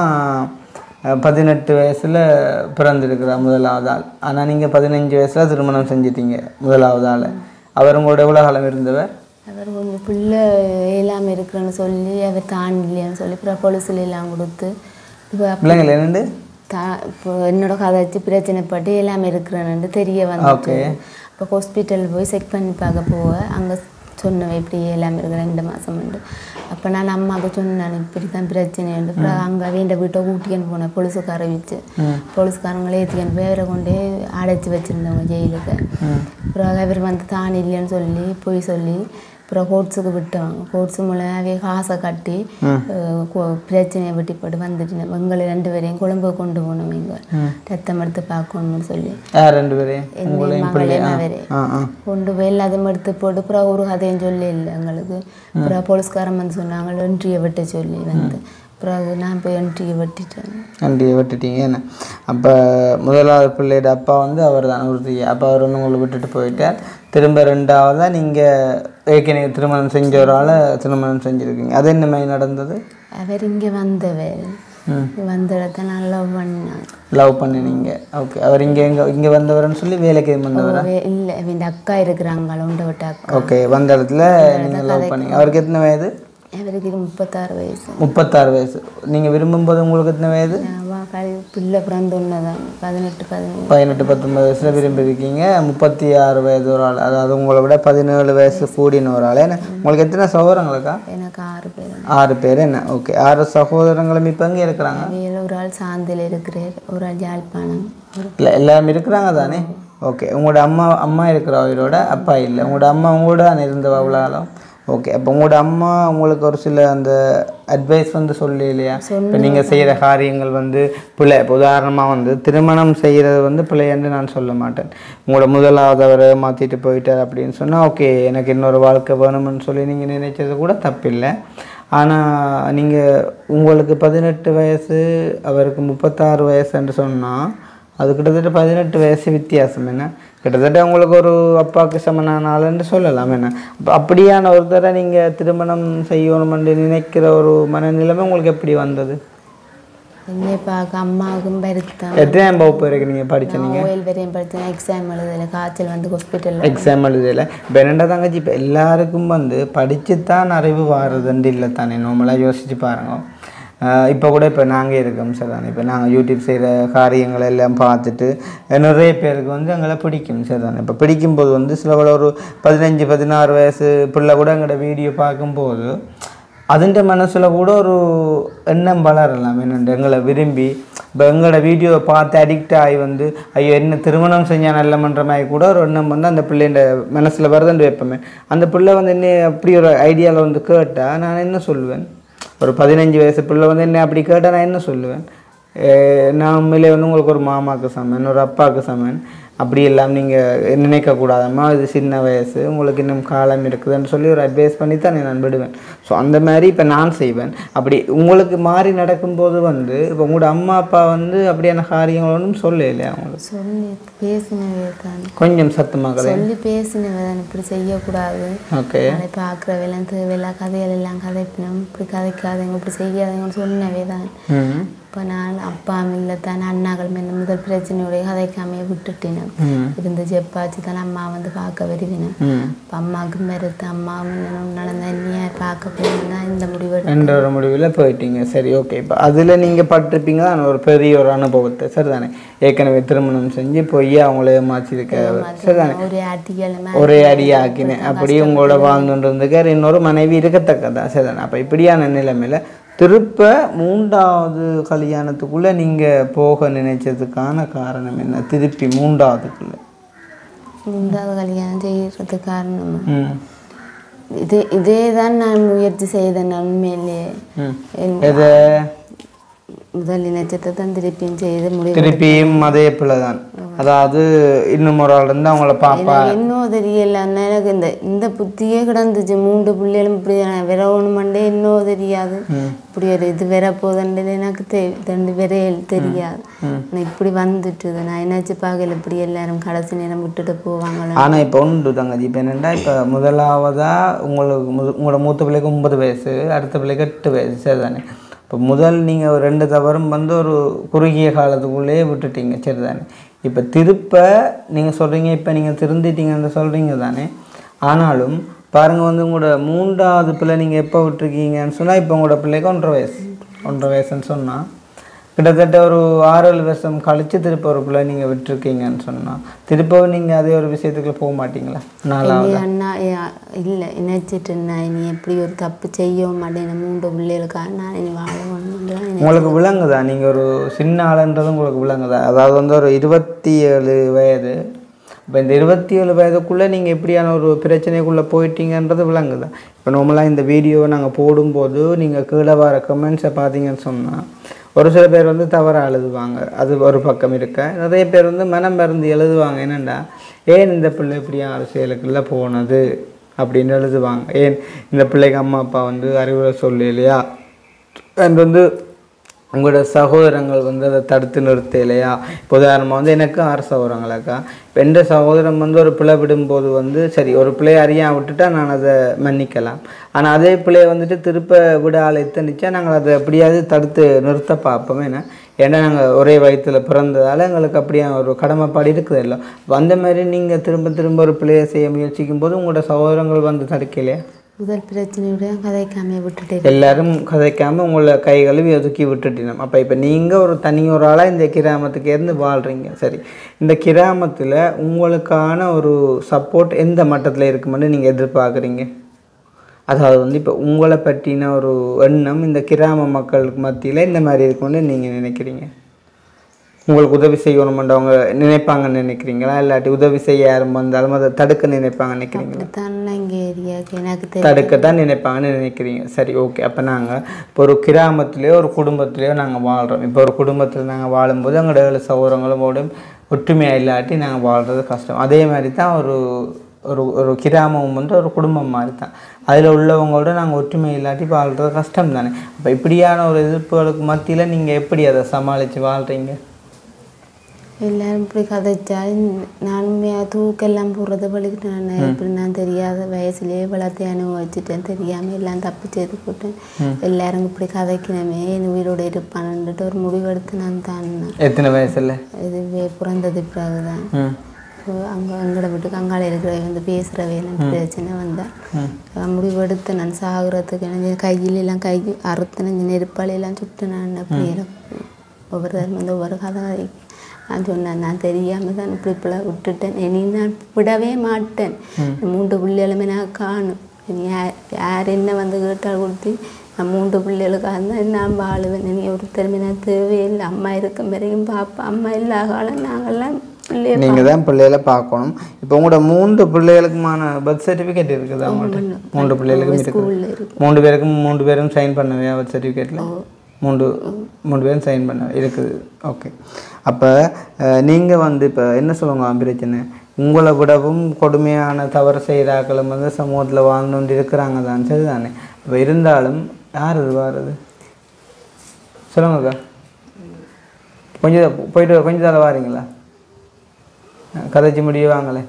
சொன்னால் பதினெட்டு வயசுல பிறந்திருக்கிறா முதலாவது ஆள் ஆனால் நீங்கள் பதினஞ்சு வயசுல திருமணம் செஞ்சிட்டீங்க முதலாவது ஆள் அவர் உங்களோட எவ்வளோ காலம் இருந்தவர் அவர் கொஞ்சம் பிள்ளை இல்லாமல் இருக்கிறேன்னு சொல்லி அவர் தாண்டிலையான்னு சொல்லி அப்புறம் பொலிசில் எல்லாம் கொடுத்து இப்போ பிள்ளைங்கள் என்னண்டு தா இப்போ என்னோட கதைச்சு பிரச்சனைப்பட்டு எல்லாமே இருக்கிறேன்னு தெரிய வந்து ஓகே இப்போ ஹாஸ்பிட்டல் போய் செக் பண்ணி பார்க்க போக அங்கே சொன்னவை இப்படி எல்லாம் இருக்கிற ரெண்டு மாதம் உண்டு அப்போ நான் அம்மாவுக்கு சொன்னேன் இப்படி தான் பிரச்சனை உண்டு அப்புறம் அங்கே வேண்ட வீட்டை கூட்டின்னு போனேன் போலீஸுக்கார வச்சு போலீஸ்காரங்களே ஏற்றிக்கணும் பேரை கொண்டு அடைச்சி வச்சுருந்தவங்க ஜெயிலுக்கு அப்புறம் அவர் வந்து தான் இல்லைன்னு சொல்லி போய் சொல்லி அப்புறம் கோட்ஸுக்கு விட்டவங்க கோட்ஸு மூலமாகவே காசை கட்டி அஹ், கொ- பிரச்சனையை வெட்டி போட்டு வந்துட்டு எங்களை ரெண்டு பேரையும் கொழும்புக்கு கொண்டு போனோம் இங்கே ரத்தம் எடுத்து பார்க்கணும்னு சொல்லி யார் ரெண்டு பேரையும் என்னையும் உங்களையும் மகளையும் பிள்ளையா அவரே ஆ ஆ கொண்டு போய் எல்லாத்தையும் எடுத்து போட்டு அப்புறம் ஒரு கதையும் சொல்லி இல்லை எங்களுக்கு அப்புறம் போலீஸ்காரன் வந்து சொன்னாங்க என்ட்ரியை வெட்ட சொல்லி வந்து அப்புறம் நான் போய் என்ட்ரியை வெட்டிட்டேன் நன்றியை விட்டுட்டீங்க என்ன அப்போ முதலாவது பிள்ளையோட அப்பா வந்து அவர் தான் உறுதி அப்போ அவர் வந்து உங்களை விட்டுட்டு போயிட்டார் திரும்ப ரெண்டாவதா நீங்கள் ஏற்கனவே திருமணம் செஞ்ச ஒரு ஆளை திருமணம் செஞ்சுருக்கீங்க அது என்ன மாதிரி நடந்தது அவர் இங்கே வந்தவர் ம் வந்த இடத்த நான் லவ் பண்ணேன் லவ் பண்ணினீங்க ஓகே அவர் இங்கே எங்கே இங்கே வந்தவர்னு சொல்லி வேலைக்கு வந்தவர் இல்லை அவன் அக்கா இருக்கிறாங்க உண்டை விட்ட அக்கா ஓகே வந்த இடத்துல நீங்கள் லவ் பண்ணீங்க அவருக்கு எத்தனை வயது அவருக்கு இது முப்பத்தாறு வயசு முப்பத்தாறு வயசு நீங்கள் விரும்பும்போது உங்களுக்கு எத்தனை வயது நான் கழி பிள்ளை பிறந்து ஒன்றுதான் பதினெட்டு பதினேழு பதினெட்டு பத்தொன்பது வயசில் விரும்பியிருக்கீங்க முப்பத்தி ஆறு வயது ஒரு ஆள் அதாவது உங்களை விட பதினேழு வயசு கூடின ஒரு ஆள் என்ன உங்களுக்கு எத்தனை சகோதரங்களுக்கா எனக்கு ஆறு பேர் ஆறு பேர் என்ன ஓகே ஆறு சகோதரங்களும் இப்போ எங்கே இருக்கிறாங்க அவையில் ஒரு ஆள் சாந்தில் இருக்கிறார் ஒரு ஆள் யாழ்ப்பாணம் ஒரு இல்லை எல்லாரும் இருக்கிறாங்க தானே ஓகே உங்களோட அம்மா அம்மா இருக்கிற அவரோட அப்பா இல்லை உங்களோட அம்மா உங்களோட தானே இருந்தவ அவ்வளோ காலம் ஓகே அப்போ உங்களோட அம்மா உங்களுக்கு ஒரு சில அந்த அட்வைஸ் வந்து சொல்லி இல்லையா இப்போ நீங்கள் செய்கிற காரியங்கள் வந்து பிள்ளை இப்போ உதாரணமாக வந்து திருமணம் செய்கிறது வந்து பிள்ளைன்னு நான் சொல்ல மாட்டேன் உங்களோட முதலாவது அவரை மாற்றிட்டு போயிட்டார் அப்படின்னு சொன்னால் ஓகே எனக்கு இன்னொரு வாழ்க்கை வேணும்னு சொல்லி நீங்கள் நினைச்சது கூட தப்பில்லை ஆனால் நீங்கள் உங்களுக்கு பதினெட்டு வயசு அவருக்கு முப்பத்தாறு வயசுன்னு சொன்னால் அது கிட்டத்தட்ட பதினெட்டு வயசு வித்தியாசம் என்ன கிட்டத்தட்ட உங்களுக்கு ஒரு அப்பாவுக்கு சமனான ஆளுன்னு சொல்லலாம் என்ன அப்போ அப்படியான ஒருத்தரை நீங்கள் திருமணம் செய்யணுமென்று நினைக்கிற ஒரு மனநிலைமை உங்களுக்கு எப்படி வந்தது என்னை பார்க்க அம்மாவுக்கும் வருத்தம் எத்தனை வகுப்பு வரைக்கும் நீங்கள் படிச்ச நான் ஓயில் வரையும் படித்தேன் எக்ஸாம் எழுதலை காய்ச்சல் வந்து ஹாஸ்பிட்டலில் எக்ஸாம் எழுதல இப்போ என்னடா தங்கச்சி இப்போ எல்லாருக்கும் வந்து படித்து தான் அறிவு வாருதுன்னு இல்லை தானே நார்மலாக யோசிச்சு பாருங்க இப்போ கூட இப்போ நாங்கள் இருக்கோம் சார் தானே இப்போ நாங்கள் யூடியூப் செய்கிற காரியங்களை எல்லாம் பார்த்துட்டு நிறைய பேருக்கு வந்து எங்களை பிடிக்கும் சார் தானே இப்போ பிடிக்கும்போது வந்து சில வேளை ஒரு பதினஞ்சு பதினாறு வயசு பிள்ளை கூட எங்களோட வீடியோ பார்க்கும்போது அதுன்ற மனசில் கூட ஒரு எண்ணம் வளரலாம் என்னென்று எங்களை விரும்பி இப்போ எங்களோட வீடியோவை பார்த்து அடிக்ட் ஆகி வந்து ஐயோ என்ன திருமணம் செஞ்சால் நல்லமன்ற மாதிரி கூட ஒரு எண்ணம் வந்து அந்த பிள்ளைன்ற மனசில் வருதுன்னு வைப்போமே அந்த பிள்ளை வந்து என்ன அப்படி ஒரு ஐடியாவில் வந்து கேட்டால் நான் என்ன சொல்லுவேன் ஒரு பதினஞ்சு வயசு பிள்ளை வந்து என்ன அப்படி கேட்டால் நான் என்ன சொல்லுவேன் அஹ் நான் உண்மையிலே வந்து உங்களுக்கு ஒரு மாமாவுக்கு சமன் ஒரு அப்பாவுக்கு சமன் அப்படி எல்லாம் நீங்கள் நினைக்கக்கூடாதம்மா இது சின்ன வயசு உங்களுக்கு இன்னும் காலம் இருக்குதுன்னு சொல்லி ஒரு அட்வைஸ் பண்ணி தான் நான் விடுவேன் ஸோ அந்த மாதிரி இப்போ நான் செய்வேன் அப்படி உங்களுக்கு மாறி நடக்கும்போது வந்து இப்போ உங்களோட அம்மா அப்பா வந்து அப்படியான காரியங்கள் ஒன்றும் சொல்லலையா அவங்களுக்கு சொல்லி பேசினவே தான் கொஞ்சம் சத்தமாக கதை சொல்லி பேசினவே தான் இப்படி செய்யக்கூடாது ஓகே அதை பார்க்குறவெல்லாம் தேவையில்லா கதைகள் எல்லாம் கதைப்பினோம் இப்படி கதைக்காதீங்க இப்படி செய்யாதீங்கன்னு சொன்னவே தான் ம் இப்போ நான் அப்பா இல்லை தான் அண்ணாக்கள் மேலே முதல் பிரச்சனையோடைய கதைக்காமையே விட்டுட்டேன் ம் இருந்து ஜெப்பாச்சு தான் அம்மா வந்து பார்க்க வருவினேன் ம் இப்போ அம்மாவுக்கு மறுத்து அம்மா நடந்த நீ பார்க்க போயிருந்தா இந்த முடிவு எடுத்தேன். என்ற ஒரு முடிவில் போயிட்டீங்க சரி ஓகே இப்போ அதில் நீங்கள் பட்டிருப்பீங்க தான் ஒரு பெரிய ஒரு அனுபவத்தை சரிதானே ஏற்கனவே திருமணம் செஞ்சு போய் அவங்கள ஏமாச்சிருக்க சரிதானே ஒரே அடிகள் ஒரே அடியாக்கினேன் அப்படியே உங்களோட வாழ்ந்துட்டு இருந்துக்கார் இன்னொரு மனைவி இருக்கத்தக்கதா சரிதானே அப்போ இப்படியான நிலைமையில திருப்ப மூன்றாவது கல்யாணத்துக்குள்ளே நீங்கள் போக நினைச்சதுக்கான காரணம் என்ன திருப்பி மூன்றாவதுக்குள்ளே மூன்றாவது கல்யாணம் செய்யறதுக்கு காரணம் ம் இது இதே தான் நான் முயற்சி செய்தேன் உண்மையிலேயே ம் என் எது முதல் இணைச்சத்தை தான் திருப்பியும் செய்து முடிவு திருப்பியும் அதே பிள்ளை தான் அதாவது இன்னும் ஒரு ஆள் இருந்து அவங்கள பாப்பா எனக்கு இன்னும் தெரியல அண்ணா, எனக்கு இந்த இந்த புத்தியே கிடந்துச்சு மூன்று பிள்ளைகளும் இப்படி விரவணுமண்டே இன்னும் தெரியாது இப்படி ஒரு இது வர போதுன்றது எனக்கு தெ ரெண்டு விரையல் தெரியாது ஆனா இப்படி வந்துட்டுது நான் என்னாச்சு பார்க்கல இப்படி எல்லாரும் கடைசி நேரம் விட்டுட்டு போவாங்களா ஆனா இப்போ உண்டு தங்கச்சி இப்போ என்னென்னா இப்போ முதலாவதா உங்களுக்கு முத உங்களோட மூத்த பிள்ளைக்கு ஒன்பது வயசு அடுத்த பிள்ளைக்கு எட்டு வயசு சரிதானே இப்போ முதல் நீங்கள் ஒரு ரெண்டு தவறும் வந்து ஒரு குறுகிய காலத்துக்குள்ளேயே விட்டுட்டீங்க சரிதானே இப்போ திருப்ப நீங்கள் சொல்கிறீங்க இப்போ நீங்கள் திருந்திட்டீங்கன்னு சொல்கிறீங்க தானே ஆனாலும் பாருங்கள் வந்து உங்களோட மூன்றாவது பிள்ளை நீங்கள் எப்போ விட்டுருக்கீங்கன்னு சொன்னால் இப்போ உங்களோட பிள்ளைக்கு ஒன்றரை வயசு ஒன்றரை வயசுன்னு சொன்னால் கிட்டத்தட்ட ஒரு ஆறு ஏழு வருஷம் கழிச்சு திருப்ப ஒரு பிள்ளை நீங்கள் விட்டுருக்கீங்கன்னு சொன்னால் திருப்பவும் நீங்கள் அதே ஒரு விஷயத்துக்குள்ள போக மாட்டீங்களா நாலாவது இல்லையே அண்ணா ஏ- இல்லை நினைச்சிட்டு நான் இனி எப்படி ஒரு தப்பு செய்ய மாட்டேன் மூன்று பிள்ளைகளுக்காக நான் இனி வாழ வேணும்னு உங்களுக்கு விளங்குதா நீங்கள் ஒரு சின்ன ஆளுன்றது உங்களுக்கு விளங்குதா அதாவது வந்து ஒரு இருபத்தி ஏழு வயது இப்போ இந்த இருபத்தி ஏழு வயதுக்குள்ளே நீங்கள் எப்படியான ஒரு பிரச்சனைக்குள்ளே போயிட்டீங்கன்றது விளங்குதா இப்போ நார்மலாக இந்த வீடியோவை நாங்கள் போடும்போது நீங்கள் கீழே வர கமெண்ட்ஸை பார்த்தீங்கன்னு சொன்னால் ஒரு சில பேர் வந்து தவறாக எழுதுவாங்க அது ஒரு பக்கம் இருக்க நிறைய பேர் வந்து மனம் மருந்து எழுதுவாங்க என்னென்னா ஏன் இந்த பிள்ளை இப்படியா அரசியலுக்குள்ளே போனது அப்படின்னு எழுதுவாங்க ஏன் இந்த பிள்ளைக்கு அம்மா அப்பா வந்து அறிவுரை சொல்லலையா அண்ட் வந்து உங்களோட சகோதரங்கள் வந்து அதை தடுத்து நிறுத்த இல்லையா இப்போ உதாரணமாக வந்து எனக்கு ஆறு சகோதரங்களாக்கா இப்போ எந்த சகோதரம் வந்து ஒரு பிள்ளை விடும்போது வந்து சரி ஒரு பிள்ளையை அறியாம விட்டுட்டா நான் அதை மன்னிக்கலாம் ஆனால் அதே பிள்ளையை வந்துட்டு திருப்ப விட ஆள் எத்தனிச்சா நாங்கள் அதை எப்படியாவது தடுத்து நிறுத்த பார்ப்போம் ஏன்னா ஏன்னா நாங்கள் ஒரே வயித்துல பிறந்ததால் எங்களுக்கு அப்படியே ஒரு கடமைப்பாடு இருக்குது இல்லை அப்ப அந்த மாதிரி நீங்கள் திரும்ப திரும்ப ஒரு பிள்ளையை செய்ய முயற்சிக்கும் போது உங்களோட சகோதரங்கள் வந்து தடுக்கலையா முதல் பிரச்சனையோட கதைக்காம விட்டுட்டே எல்லாரும் கதைக்காம உங்களை கை கழுவி ஒதுக்கி விட்டுட்டினோம் அப்போ இப்போ நீங்கள் ஒரு தனி ஒரு ஆளாக இந்த கிராமத்துக்கு இருந்து வாழ்கிறீங்க சரி இந்த கிராமத்தில் உங்களுக்கான ஒரு சப்போர்ட் எந்த மட்டத்தில் இருக்குமென்னு நீங்கள் எதிர்பார்க்குறீங்க அதாவது வந்து இப்போ உங்களை பற்றின ஒரு எண்ணம் இந்த கிராம மக்களுக்கு மத்தியில் இந்த மாதிரி இருக்கும்னு நீங்கள் நினைக்கிறீங்க உங்களுக்கு உதவி செய்யணுமென்றவங்க நினைப்பாங்கன்னு நினைக்கிறீங்களா இல்லாட்டி உதவி செய்ய யாரும் வந்தாலும் அதை தடுக்க நினைப்பாங்கன்னு நினைக்கிறீங்களா அப்படித்தான் இங்கே ஏரியாவுக்கு எனக்கு தெரியும் தடுக்கத்தான் நினைப்பாங்கன்னு நினைக்கிறீங்க சரி ஓகே அப்போ நாங்கள் இப்போ ஒரு கிராமத்துலேயோ ஒரு குடும்பத்துலேயோ நாங்கள் வாழ்கிறோம் இப்போ ஒரு குடும்பத்தில் நாங்கள் வாழும்போது எங்களோட ஏழு சகோதரங்களோட ஒற்றுமையாக இல்லாட்டி நாங்கள் வாழ்கிறது கஷ்டம் அதே மாதிரி தான் ஒரு ஒரு ஒரு கிராமம் வந்து ஒரு குடும்பம் மாதிரி தான் அதில் உள்ளவங்களோட நாங்கள் ஒற்றுமை இல்லாட்டி வாழ்கிறது கஷ்டம் தானே அப்போ இப்படியான ஒரு எதிர்ப்புகளுக்கு மத்தியில் நீங்கள் எப்படி அதை சமாளித்து வாழ்கிறீங்க எல்லாரும் இப்படி கதைச்சாலும் நானும் என் தூக்கெல்லாம் போடுறது வலிக்கிட்டு நான் இப்படி நான் தெரியாத வயசுலயே வளர்த்து அனுபவிச்சுட்டேன் தெரியாம எல்லாம் தப்பு செய்து போட்டேன் எல்லாரும் இப்படி கதைக்கணுமே என் உயிரோட இருப்பானுன்ட்டு ஒரு முடிவெடுத்து நான் தான் எத்தனை வயசில் இது வே- பிறந்தது பிறகுதான் ம் இப்போ அங்கே எங்களோட வீட்டுக்கு அங்காள இருக்கிற வந்து பேசுகிறவே எனக்கு பிரச்சனை வந்தேன் முடிவெடுத்து நான் சாகுறதுக்கு எனக்கு கையில எல்லாம் கை அறுத்து நெஞ்சு நெருப்பாளி எல்லாம் சுட்டு நான் அப்படி எனக்கு ஒவ்வொரு தரம் வந்து ஒவ்வொரு கதை கதைக்கு நான் சொன்னேன் நான் தெரியாம தான் இப்படி இப்படிலாம் விட்டுட்டேன் இனி நான் விடவே மாட்டேன் மூன்று பிள்ளைகளுமே நான் காணும் இனி யார் யார் என்ன வந்து கேட்டால் கொடுத்து நான் மூன்று பிள்ளைகளுக்காக தான் நான் வாழுவேன் இனி ஒருத்தருமே நான் தேவையில்லை அம்மா இருக்கும் வரைக்கும் பார்ப்பேன் அம்மா இல்லா காலம் நாங்கள்லாம் பிள்ளைய நீங்கள் தான் பிள்ளைகளை பார்க்கணும் இப்போ உங்களோட மூன்று பிள்ளைகளுக்குமான பர்த் சர்டிஃபிகேட் இருக்குது அவங்கள்ட்ட மூன்று பிள்ளைகளுக்கும் இருக்குது ஸ்கூலில் இருக்கு மூன்று பேருக்கும் மூன்று பேரும் சைன் பண்ணவே பர்த் சர்டிஃபிகேட்டில் மூன்று மூன்று பேரும் சைன் பண்ண இருக்குது ஓகே அப்போ நீங்கள் வந்து இப்போ என்ன சொல்லுவாங்க பிரச்சனை உங்களை விடவும் கொடுமையான தவறு செய்கிறாக்களும் வந்து சமூகத்தில் வாழ்ந்து இருக்கிறாங்க தான் சரிதானே இப்போ இருந்தாலும் யார் இது வாரது சொல்லுங்கக்கா கொஞ்சம் போயிட்டு கொஞ்சம் தலை வாரீங்களா கதைச்சு முடிய வாங்களே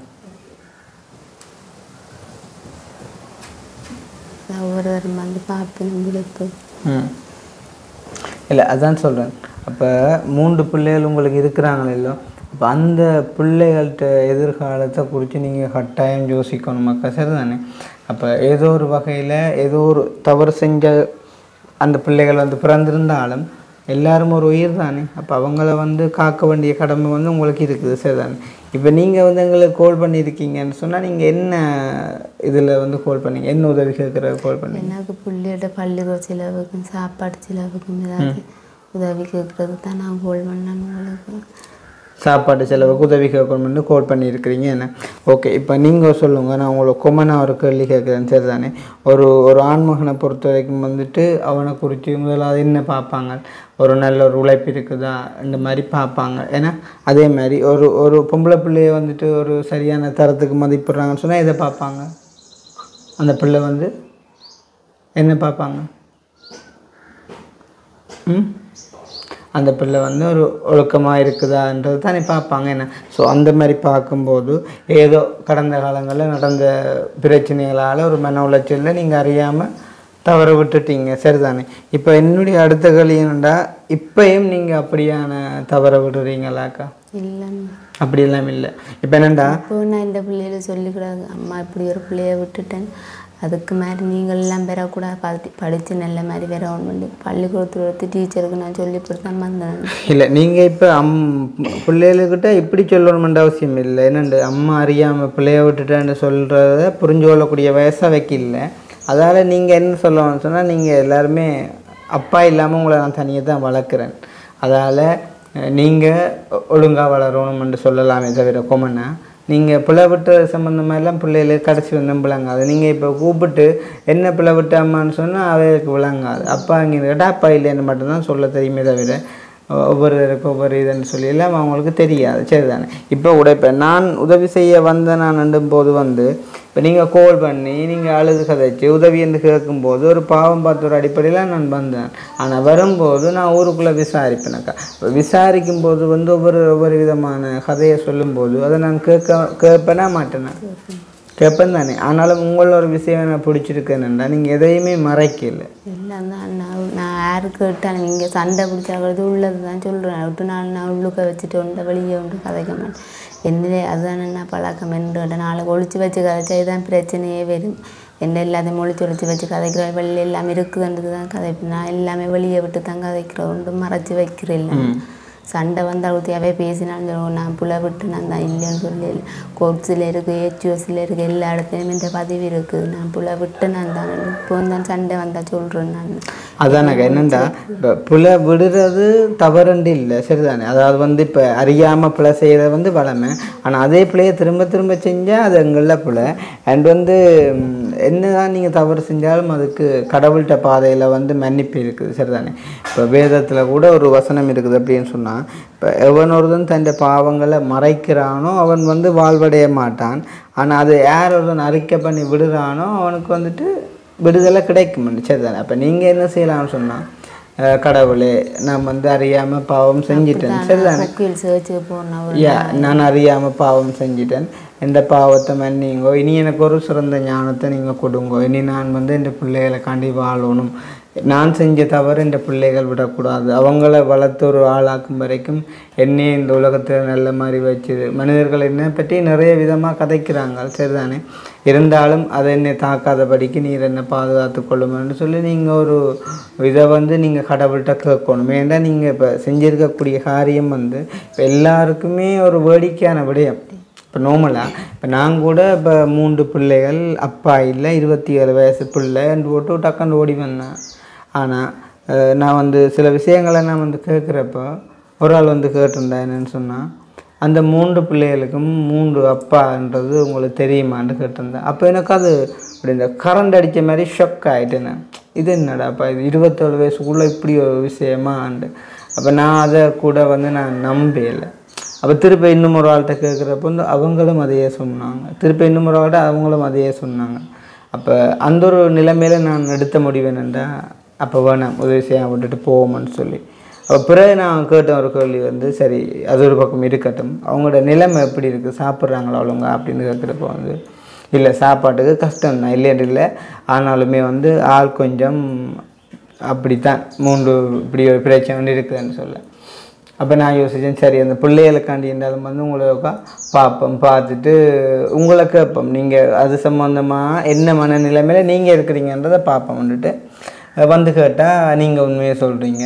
நான் ஒவ்வொரு தரம் வந்து பார்ப்பேன் விழிப்பு ம் இல்லை அதான் சொல்கிறேன் அப்போ மூன்று பிள்ளைகள் உங்களுக்கு இருக்கிறாங்களே இல்லோ அப்போ அந்த பிள்ளைகள்கிட்ட எதிர்காலத்தை குறித்து நீங்கள் கட்டாயம் யோசிக்கணும் மக்கள் சரிதானே அப்போ ஏதோ ஒரு வகையில் ஏதோ ஒரு தவறு செஞ்ச அந்த பிள்ளைகள் வந்து பிறந்திருந்தாலும் எல்லாரும் ஒரு உயிர் தானே அப்போ அவங்கள வந்து காக்க வேண்டிய கடமை வந்து உங்களுக்கு இருக்குது சரிதானே இப்போ நீங்கள் வந்து எங்களுக்கு கால் பண்ணியிருக்கீங்கன்னு சொன்னால் நீங்கள் என்ன இதில் வந்து கால் பண்ணீங்க என்ன உதவி கேட்குற கால் பண்ணீங்க எனக்கு பிள்ளையோட பள்ளிக்கூட செலவுக்கும் சாப்பாடு செலவுக்கும் ஏதாவது உதவி கேட்கறது தான் நான் கோல் பண்ணேன் உங்களுக்கு சாப்பாடு செலவுக்கு உதவி கேட்கணும்னு கோட் பண்ணியிருக்கிறீங்க என்ன ஓகே இப்போ நீங்கள் சொல்லுங்கள் நான் உங்களை கொமனாக ஒரு கேள்வி கேட்குறேன் சரி தானே ஒரு ஒரு ஆண்மகனை பொறுத்த வரைக்கும் வந்துட்டு அவனை குறித்து முதலாவது என்ன பார்ப்பாங்க ஒரு நல்ல ஒரு உழைப்பு இருக்குதா இந்த மாதிரி பார்ப்பாங்க ஏன்னா அதே மாதிரி ஒரு ஒரு பொம்பளை பிள்ளைய வந்துட்டு ஒரு சரியான தரத்துக்கு மதிப்பிடுறாங்கன்னு சொன்னால் இதை பார்ப்பாங்க அந்த பிள்ளை வந்து என்ன பார்ப்பாங்க ம் அந்த பிள்ளை வந்து ஒரு ஒழுக்கமாக இருக்குதான்றது தானே பார்ப்பாங்க என்ன ஸோ அந்த மாதிரி பார்க்கும்போது ஏதோ கடந்த காலங்களில் நடந்த பிரச்சனைகளால் ஒரு மன உளைச்சலில் நீங்கள் அறியாமல் தவற விட்டுட்டீங்க சரிதானே இப்போ என்னுடைய அடுத்த கேள்வி என்னடா இப்பயும் நீங்கள் அப்படியான தவற விடுறீங்களாக்கா இல்லைன்னு அப்படியெல்லாம் இல்லை இப்போ என்னண்டா இப்போ நான் இந்த பிள்ளையில சொல்லிக்கூடாது அம்மா இப்படி ஒரு பிள்ளைய விட்டுட்டேன் அதுக்கு மாதிரி நீங்கள் எல்லாம் பெறக்கூடாது படி படித்து நல்ல மாதிரி வரணும் பள்ளிக்கூடத்தில் எடுத்து டீச்சருக்கு நான் சொல்லி கொடுத்து தான் வந்தேன் இல்லை நீங்கள் இப்போ அம் பிள்ளைகளுக்கிட்ட இப்படி சொல்லணுமென்ற அவசியம் இல்லை என்னண்டு அம்மா அறியாமல் பிள்ளைய விட்டுட்டேன்னு சொல்கிறத புரிஞ்சு கொள்ளக்கூடிய வயசாக வைக்கல அதால் நீங்கள் என்ன சொல்லணும்னு சொன்னால் நீங்கள் எல்லாருமே அப்பா இல்லாமல் உங்களை நான் தனியாக தான் வளர்க்குறேன் அதால் நீங்கள் ஒழுங்காக வளரணும்னு சொல்லலாமே தவிர கொமனா நீங்கள் பிளவிட்ட சம்மந்தமாக எல்லாம் பிள்ளைகளுக்கு கடைசி வந்து விளங்காது நீங்கள் இப்போ கூப்பிட்டு என்ன பிளவிட்ட அம்மான்னு சொன்னால் அவைகளுக்கு விளங்காது அப்பா இங்கே கேட்டால் அப்பா இல்லைன்னு மட்டும்தான் சொல்ல தெரியுமே தவிர ஒவ்வொருவருக்கு ஒவ்வொரு இதுன்னு சொல்லி எல்லாம் அவங்களுக்கு தெரியாது சரிதானே இப்போ கூட இப்போ நான் உதவி செய்ய வந்த நான் போது வந்து இப்போ நீங்கள் கால் பண்ணி நீங்கள் அழுது கதைச்சு உதவி என்று கேட்கும்போது ஒரு பாவம் பார்த்த ஒரு அடிப்படையில் நான் வந்தேன் ஆனால் வரும்போது நான் ஊருக்குள்ளே விசாரிப்பேனக்கா இப்போ விசாரிக்கும் போது வந்து ஒவ்வொரு ஒவ்வொரு விதமான கதையை சொல்லும்போது அதை நான் கேட்க கேட்பேனா மாட்டேனா கேட்பேன் தானே ஆனாலும் உங்களோட ஒரு விஷயம் எனக்கு பிடிச்சிருக்கேன்னுண்டா நீங்கள் எதையுமே மறைக்கல எல்லாம் தான் நான் நான் யாருக்கு கேட்டாலும் இங்கே சண்டை பிடிச்சாக்கிறது உள்ளது தான் சொல்கிறேன் விட்டு நாள் நான் உள்ளுக்க வச்சுட்டு உண்டு வெளியே உண்டு கதைக்க மாட்டேன் என்னதே அதுதான் என்ன பழக்கம் என்று நாளைக்கு ஒழிச்சு வச்சு கதைச்சா இதுதான் பிரச்சனையே வரும் என்ன எல்லாத்தையும் ஒழிச்சு ஒழிச்சு வச்சு கதைக்கிற வெளியே எல்லாமே இருக்குதுன்றது தான் கதைப்பேன் நான் எல்லாமே வெளியே விட்டு தான் கதைக்கிறேன் உண்டு மறைச்சி வைக்கிறேன் இல்லை சண்டை வந்தால் ஊற்றியாவே பேசினாலும் சொல்லுவோம் நான் புல விட்டு நான் தான் இல்லைன்னு சொல்லி கோர்ட்ஸில் இருக்குது ஏச்சுஎஸில் இருக்குது எல்லா இடத்துலையும் இந்த பதிவு இருக்குது நான் புல விட்டு நான் தான் இப்போ தான் சண்டை வந்தால் சொல்கிறேன் நான் அதானக்கா என்னண்டா இப்போ புல விடுறது தவறுண்டு இல்லை சரிதானே அதாவது வந்து இப்போ அறியாமல் பிழை செய்கிறது வந்து வளமை ஆனால் அதே பிள்ளையை திரும்ப திரும்ப செஞ்சால் அது எங்களில் பிழை அண்ட் வந்து ம், என்னதான் நீங்கள் தவறு செஞ்சாலும் அதுக்கு கடவுள்கிட்ட பாதையில் வந்து மன்னிப்பு இருக்குது சரிதானே இப்போ வேதத்தில் கூட ஒரு வசனம் இருக்குது அப்படின்னு சொன்னால் இப்போ எவன் ஒருவன் தன் பாவங்களை மறைக்கிறானோ அவன் வந்து வாழ்வடைய மாட்டான் ஆனால் அது யார் ஒருவன் அறிக்கை பண்ணி விடுறானோ அவனுக்கு வந்துட்டு விடுதலை கிடைக்கும் சரிதானே அப்போ நீங்கள் என்ன செய்யலாம்னு சொன்னால் கடவுளே நான் வந்து அறியாமல் பாவம் செஞ்சிட்டேன் சரிதானே வக்கீல் சேர்ச்சு போன யா நான் அறியாமல் பாவம் செஞ்சிட்டேன் இந்த பாவத்தை மன்னிங்கோ இனி எனக்கு ஒரு சிறந்த ஞானத்தை நீங்கள் கொடுங்கோ இனி நான் வந்து இந்த பிள்ளைகளை காண்டி வாழணும் நான் செஞ்ச தவறு இந்த பிள்ளைகள் விடக்கூடாது அவங்கள வளர்த்து ஒரு ஆளாக்கும் வரைக்கும் என்னையே இந்த உலகத்தில் நல்ல மாதிரி வச்சிரு மனிதர்கள் என்னை பற்றி நிறைய விதமாக கதைக்கிறாங்க சரிதானே இருந்தாலும் அதை என்னை தாக்காதபடிக்கு நீர் என்னை பாதுகாத்து கொள்ளுமென்னு சொல்லி நீங்கள் ஒரு இதை வந்து நீங்கள் கடவுள்கிட்ட கேட்கணும் ஏன்னா நீங்கள் இப்போ செஞ்சிருக்கக்கூடிய காரியம் வந்து இப்போ எல்லாருக்குமே ஒரு வேடிக்கையான விடயம் இப்போ நார்மலாக இப்போ நான் கூட இப்போ மூன்று பிள்ளைகள் அப்பா இல்லை இருபத்தி ஏழு வயசு பிள்ளை போட்டு டக்குன்னு ஓடி வந்தேன் ஆனால் நான் வந்து சில விஷயங்களை நான் வந்து கேட்குறப்போ ஒரு ஆள் வந்து கேட்டிருந்தேன் என்னன்னு சொன்னால் அந்த மூன்று பிள்ளைகளுக்கும் மூன்று அப்பான்றது உங்களுக்கு தெரியுமான்னு கேட்டிருந்தேன் அப்போ எனக்கு அது அப்படி இந்த கரண்ட் அடித்த மாதிரி ஷொக் ஆகிட்டேன் நான். இது என்னடா அப்போ இது இருபத்தேழு வயசுக்குள்ளே இப்படி ஒரு விஷயமாண்டு அப்போ நான் அதை கூட வந்து நான் நம்பலை அப்போ திருப்பி இன்னும் ஒரு ஆள்கிட்ட கேட்குறப்ப வந்து அவங்களும் அதையே சொன்னாங்க திருப்பி இன்னும் ஒரு ஆள்கிட்ட அவங்களும் அதையே சொன்னாங்க அப்போ அந்த ஒரு நிலைமையில நான் எடுத்த முடிவு என்னென்னா அப்போ வேணாம் உதவி செய்ய விட்டுட்டு போவோம்னு சொல்லி அப்போ பிறகு நான் கேட்ட ஒரு கேள்வி வந்து சரி அது ஒரு பக்கம் இருக்கட்டும் அவங்களோட நிலைமை எப்படி இருக்குது சாப்பிட்றாங்களா ஒழுங்கா அப்படின்னு கேட்குறப்போ வந்து இல்லை சாப்பாட்டுக்கு கஷ்டம் தான் இல்லைன்னு இல்லை ஆனாலுமே வந்து ஆள் கொஞ்சம் அப்படித்தான் மூன்று இப்படி ஒரு பிரச்சனை இருக்குதுன்னு சொல்ல அப்போ நான் யோசித்தேன் சரி அந்த பிள்ளைகளுக்காண்டி இருந்தாலும் வந்து உங்களை உக்கா பார்ப்போம் பார்த்துட்டு உங்களை கேட்போம் நீங்கள் அது சம்மந்தமாக என்ன மனநிலைமையில் நீங்கள் இருக்கிறீங்கன்றதை பார்ப்போம் வந்துட்டு அஹ் வந்து கேட்டால் நீங்கள் உண்மையை சொல்கிறீங்க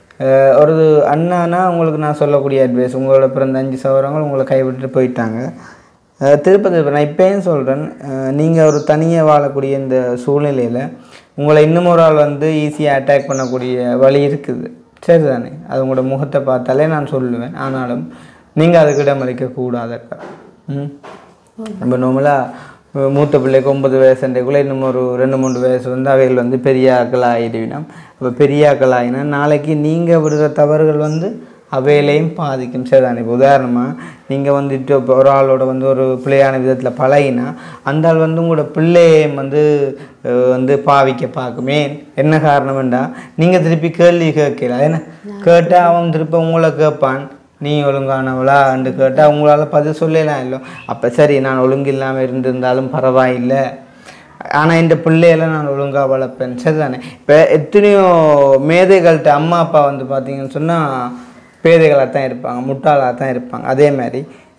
ஒரு அண்ணானா உங்களுக்கு நான் சொல்லக்கூடிய அட்வைஸ் உங்களோட பிறந்த அஞ்சு சவரங்கள் உங்களை கைவிட்டுட்டு போயிட்டாங்க அஹ் திருப்பதி இப்ப நான் இப்பயும் சொல்கிறேன் நீங்கள் ஒரு தனியாக வாழக்கூடிய இந்த சூழ்நிலையில் உங்களை இன்னும் ஒரு ஆள் வந்து ஈஸியாக அட்டாக் பண்ணக்கூடிய வழி இருக்குது சரிதானே அது உங்களோட முகத்தை பார்த்தாலே நான் சொல்லுவேன் ஆனாலும் நீங்கள் அதுக்கு இடமளிக்க கூடாதக்கா ம் நம்ம நார்மலாக மூத்த பிள்ளைக்கு ஒன்பது வயசுன்றக்குள்ளே இன்னும் ஒரு ரெண்டு மூணு வயசு வந்து அவைகள் வந்து பெரிய ஆக்கள் ஆகிடுவினோம் அப்போ பெரிய ஆக்கள் ஆகினா நாளைக்கு நீங்கள் விடுற தவறுகள் வந்து அவையிலையும் பாதிக்கும் சரிதானே இப்போ உதாரணமாக நீங்கள் வந்துட்டு இப்போ ஒரு ஆளோட வந்து ஒரு பிள்ளையான விதத்தில் பழகினா அந்த ஆள் வந்து உங்களோட பிள்ளையையும் வந்து அஹ், வந்து பாவிக்க பார்க்குமே என்ன காரணம்டா நீங்கள் திருப்பி கேள்வி கேட்கல ஏன்னா கேட்டால் அவன் திருப்பி உங்களை கேட்பான் நீ ஒழுங்கானவளான்னு கேட்டால் உங்களால் பதில் சொல்லலாம் இல்லை அப்போ சரி நான் ஒழுங்கு இல்லாமல் இருந்திருந்தாலும் பரவாயில்லை ஆனால் இந்த பிள்ளையெல்லாம் நான் ஒழுங்காக வளர்ப்பேன் சரிதானே இப்போ எத்தனையோ மேதைகள்கிட்ட அம்மா அப்பா வந்து பார்த்தீங்கன்னு சொன்னால் பேதைகளாக தான் இருப்பாங்க முட்டாளாக தான் இருப்பாங்க அதே மாதிரி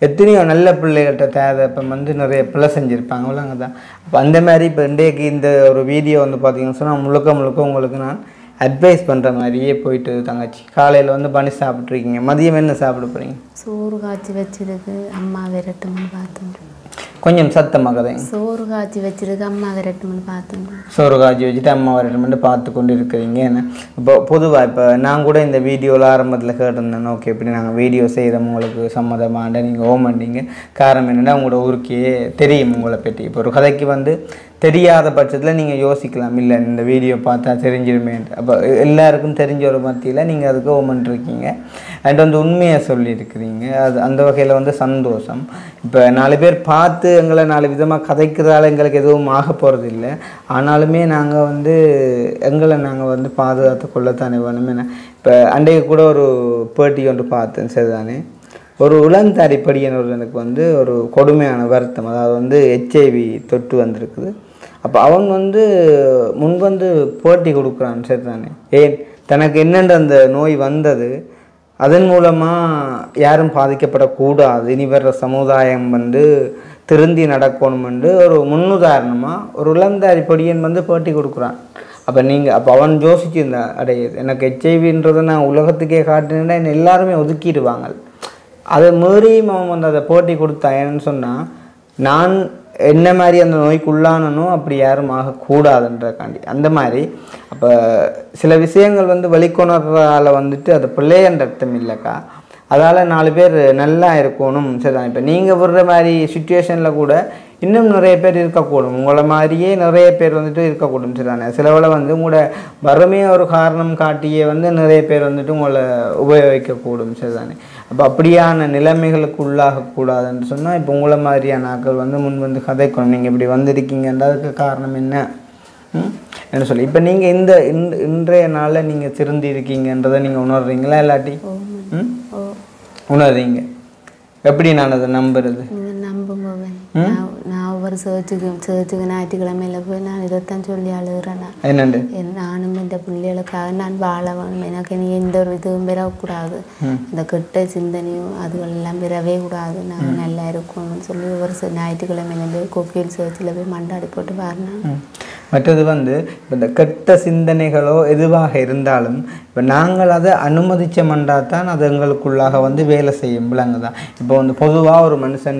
எத்தனையோ நல்ல பிள்ளைகள்கிட்ட தேவை இப்போ வந்து நிறைய பிள்ளை செஞ்சுருப்பாங்க அவ்வளோங்க தான் அப்போ அந்த மாதிரி இப்போ இன்றைக்கு இந்த ஒரு வீடியோ வந்து பார்த்தீங்கன்னு சொன்னால் முழுக்க முழுக்க உங்களுக்கு நான் அட்வைஸ் பண்ணுற மாதிரியே போயிட்டு தங்கச்சி காலையில் வந்து பண்ணி சாப்பிட்ருக்கீங்க மதியம் என்ன சாப்பிட போகிறீங்க சோறு காய்ச்சி வச்சிருக்கு அம்மா விரட்டும்னு பார்த்தோம் கொஞ்சம் சத்தமாக கதைங்க சோறு காய்ச்சி வச்சிருக்கு அம்மா விரட்டும்னு பார்த்தோம் சோறு காய்ச்சி வச்சுட்டு அம்மா வரணும்னு பார்த்து கொண்டு இருக்கிறீங்க என்ன இப்போ பொதுவாக இப்போ நான் கூட இந்த வீடியோவில் ஆரம்பத்தில் கேட்டிருந்தேன் ஓகே இப்படி நாங்கள் வீடியோ செய்கிறோம் உங்களுக்கு சம்மதமாண்ட நீங்கள் ஓமண்டிங்க காரணம் என்னென்னா உங்களோட ஊருக்கே தெரியும் உங்களை பற்றி இப்போ ஒரு கதைக்கு வந்து தெரியாத பட்சத்தில் நீங்கள் யோசிக்கலாம் இல்லை இந்த வீடியோ பார்த்தா தெரிஞ்சிருமே அப்போ எல்லாருக்கும் தெரிஞ்ச ஒரு மத்தியில் நீங்கள் அதுக்கு ஓமன் இருக்கீங்க அண்ட் வந்து உண்மையை சொல்லியிருக்கிறீங்க அது அந்த வகையில் வந்து சந்தோஷம் இப்போ நாலு பேர் பார்த்து எங்களை நாலு விதமாக கதைக்கிறதால எங்களுக்கு எதுவும் ஆக போகிறது இல்லை ஆனாலுமே நாங்கள் வந்து எங்களை நாங்கள் வந்து பாதுகாத்து கொள்ளத்தானே வேணுமே இப்போ அன்றைக்கு கூட ஒரு பேட்டி ஒன்று பார்த்தேன் சரிதானே ஒரு உளந்தாரி படியன் ஒருவனுக்கு வந்து ஒரு கொடுமையான வருத்தம் அதாவது வந்து ஹெச்ஐவி தொட்டு வந்திருக்குது அப்போ அவங்க வந்து முன் வந்து போட்டி கொடுக்குறான் சரிதானே ஏன் தனக்கு என்னென்ற அந்த நோய் வந்தது அதன் மூலமாக யாரும் பாதிக்கப்படக்கூடாது இனி வர்ற சமுதாயம் வந்து திருந்தி நடக்கணும் என்று ஒரு முன்னுதாரணமாக ஒரு இளந்தாரி பொடியன் வந்து போட்டி கொடுக்குறான் அப்போ நீங்கள் அப்போ அவன் யோசிச்சிருந்தா அடே எனக்கு ஹெச்ஐவின்றதை நான் உலகத்துக்கே காட்டினேன்னா என்னை எல்லாருமே ஒதுக்கிடுவாங்க அதை மீறியும் அவன் வந்து அதை போட்டி கொடுத்தான் ஏன்னு சொன்னால் நான் என்ன மாதிரி அந்த நோய்க்கு உள்ளானனோ அப்படி யாரும் ஆகக்கூடாதுன்றக்காண்டி அந்த மாதிரி அப்போ சில விஷயங்கள் வந்து வெளிக்கொணர்றதால வந்துட்டு அது பிள்ளையன்ற அர்த்தம் இல்லைக்கா அதால் நாலு பேர் நல்லா இருக்கணும் சரிதான் இப்போ நீங்கள் விடுற மாதிரி சுச்சுவேஷனில் கூட இன்னும் நிறைய பேர் இருக்கக்கூடும் உங்களை மாதிரியே நிறைய பேர் வந்துட்டு இருக்கக்கூடும் சரிதானே சிலவில் வந்து உங்களோட வறுமையை ஒரு காரணம் காட்டியே வந்து நிறைய பேர் வந்துட்டு உங்களை உபயோகிக்கக்கூடும் சரிதானே அப்போ அப்படியான நிலைமைகளுக்கு உள்ளாகக்கூடாதுன்னு சொன்னால் இப்போ உங்களை மாதிரியான ஆட்கள் வந்து முன் வந்து கதைக்கணும் நீங்கள் இப்படி வந்திருக்கீங்கன்றதுக்கு காரணம் என்ன ம்? என்ன சொல்லி இப்போ நீங்கள் இந்த இந்த இன்றைய நாளில் நீங்கள் திருந்தி இருக்கீங்கன்றதை நீங்கள் உணர்றீங்களா இல்லாட்டி ம் ஓ உணர்றீங்க எப்படி நான் அதை நம்புறது நீங்கள் நம்புங்க நான் நான் ஒவ்வொரு சேர்ச்சுக்கு சேர்ச்சுக்கு ஞாயிற்றுக்கிழமையில போய் நான் இதைத்தான் சொல்லி அழுகிறேன் நான் என்னண்டு என் நானும் இந்த பிள்ளைகளுக்காக நான் வாழ வேணும் எனக்கு நீ எந்த ஒரு இதுவும் பெறக்கூடாது இந்த கெட்ட சிந்தனையும் அதுகள் எல்லாம் பெறவே கூடாது நான் நல்லா இருக்கணும்னு சொல்லி ஒவ்வொரு ச- ஞாயிற்றுக்கிழமையில போய் கோக்கியல் சேர்ச்சில் போய் மண்டாடி போட்டு வரணும் ம். மற்றது வந்து இப்போ இந்த கெட்ட சிந்தனைகளோ எதுவாக இருந்தாலும் இப்போ நாங்கள் அதை அனுமதிச்சோம்னா தான் அது எங்களுக்குள்ளாக வந்து வேலை செய்யும் விலங்குதான் இப்போ வந்து பொதுவாக ஒரு மனுஷன்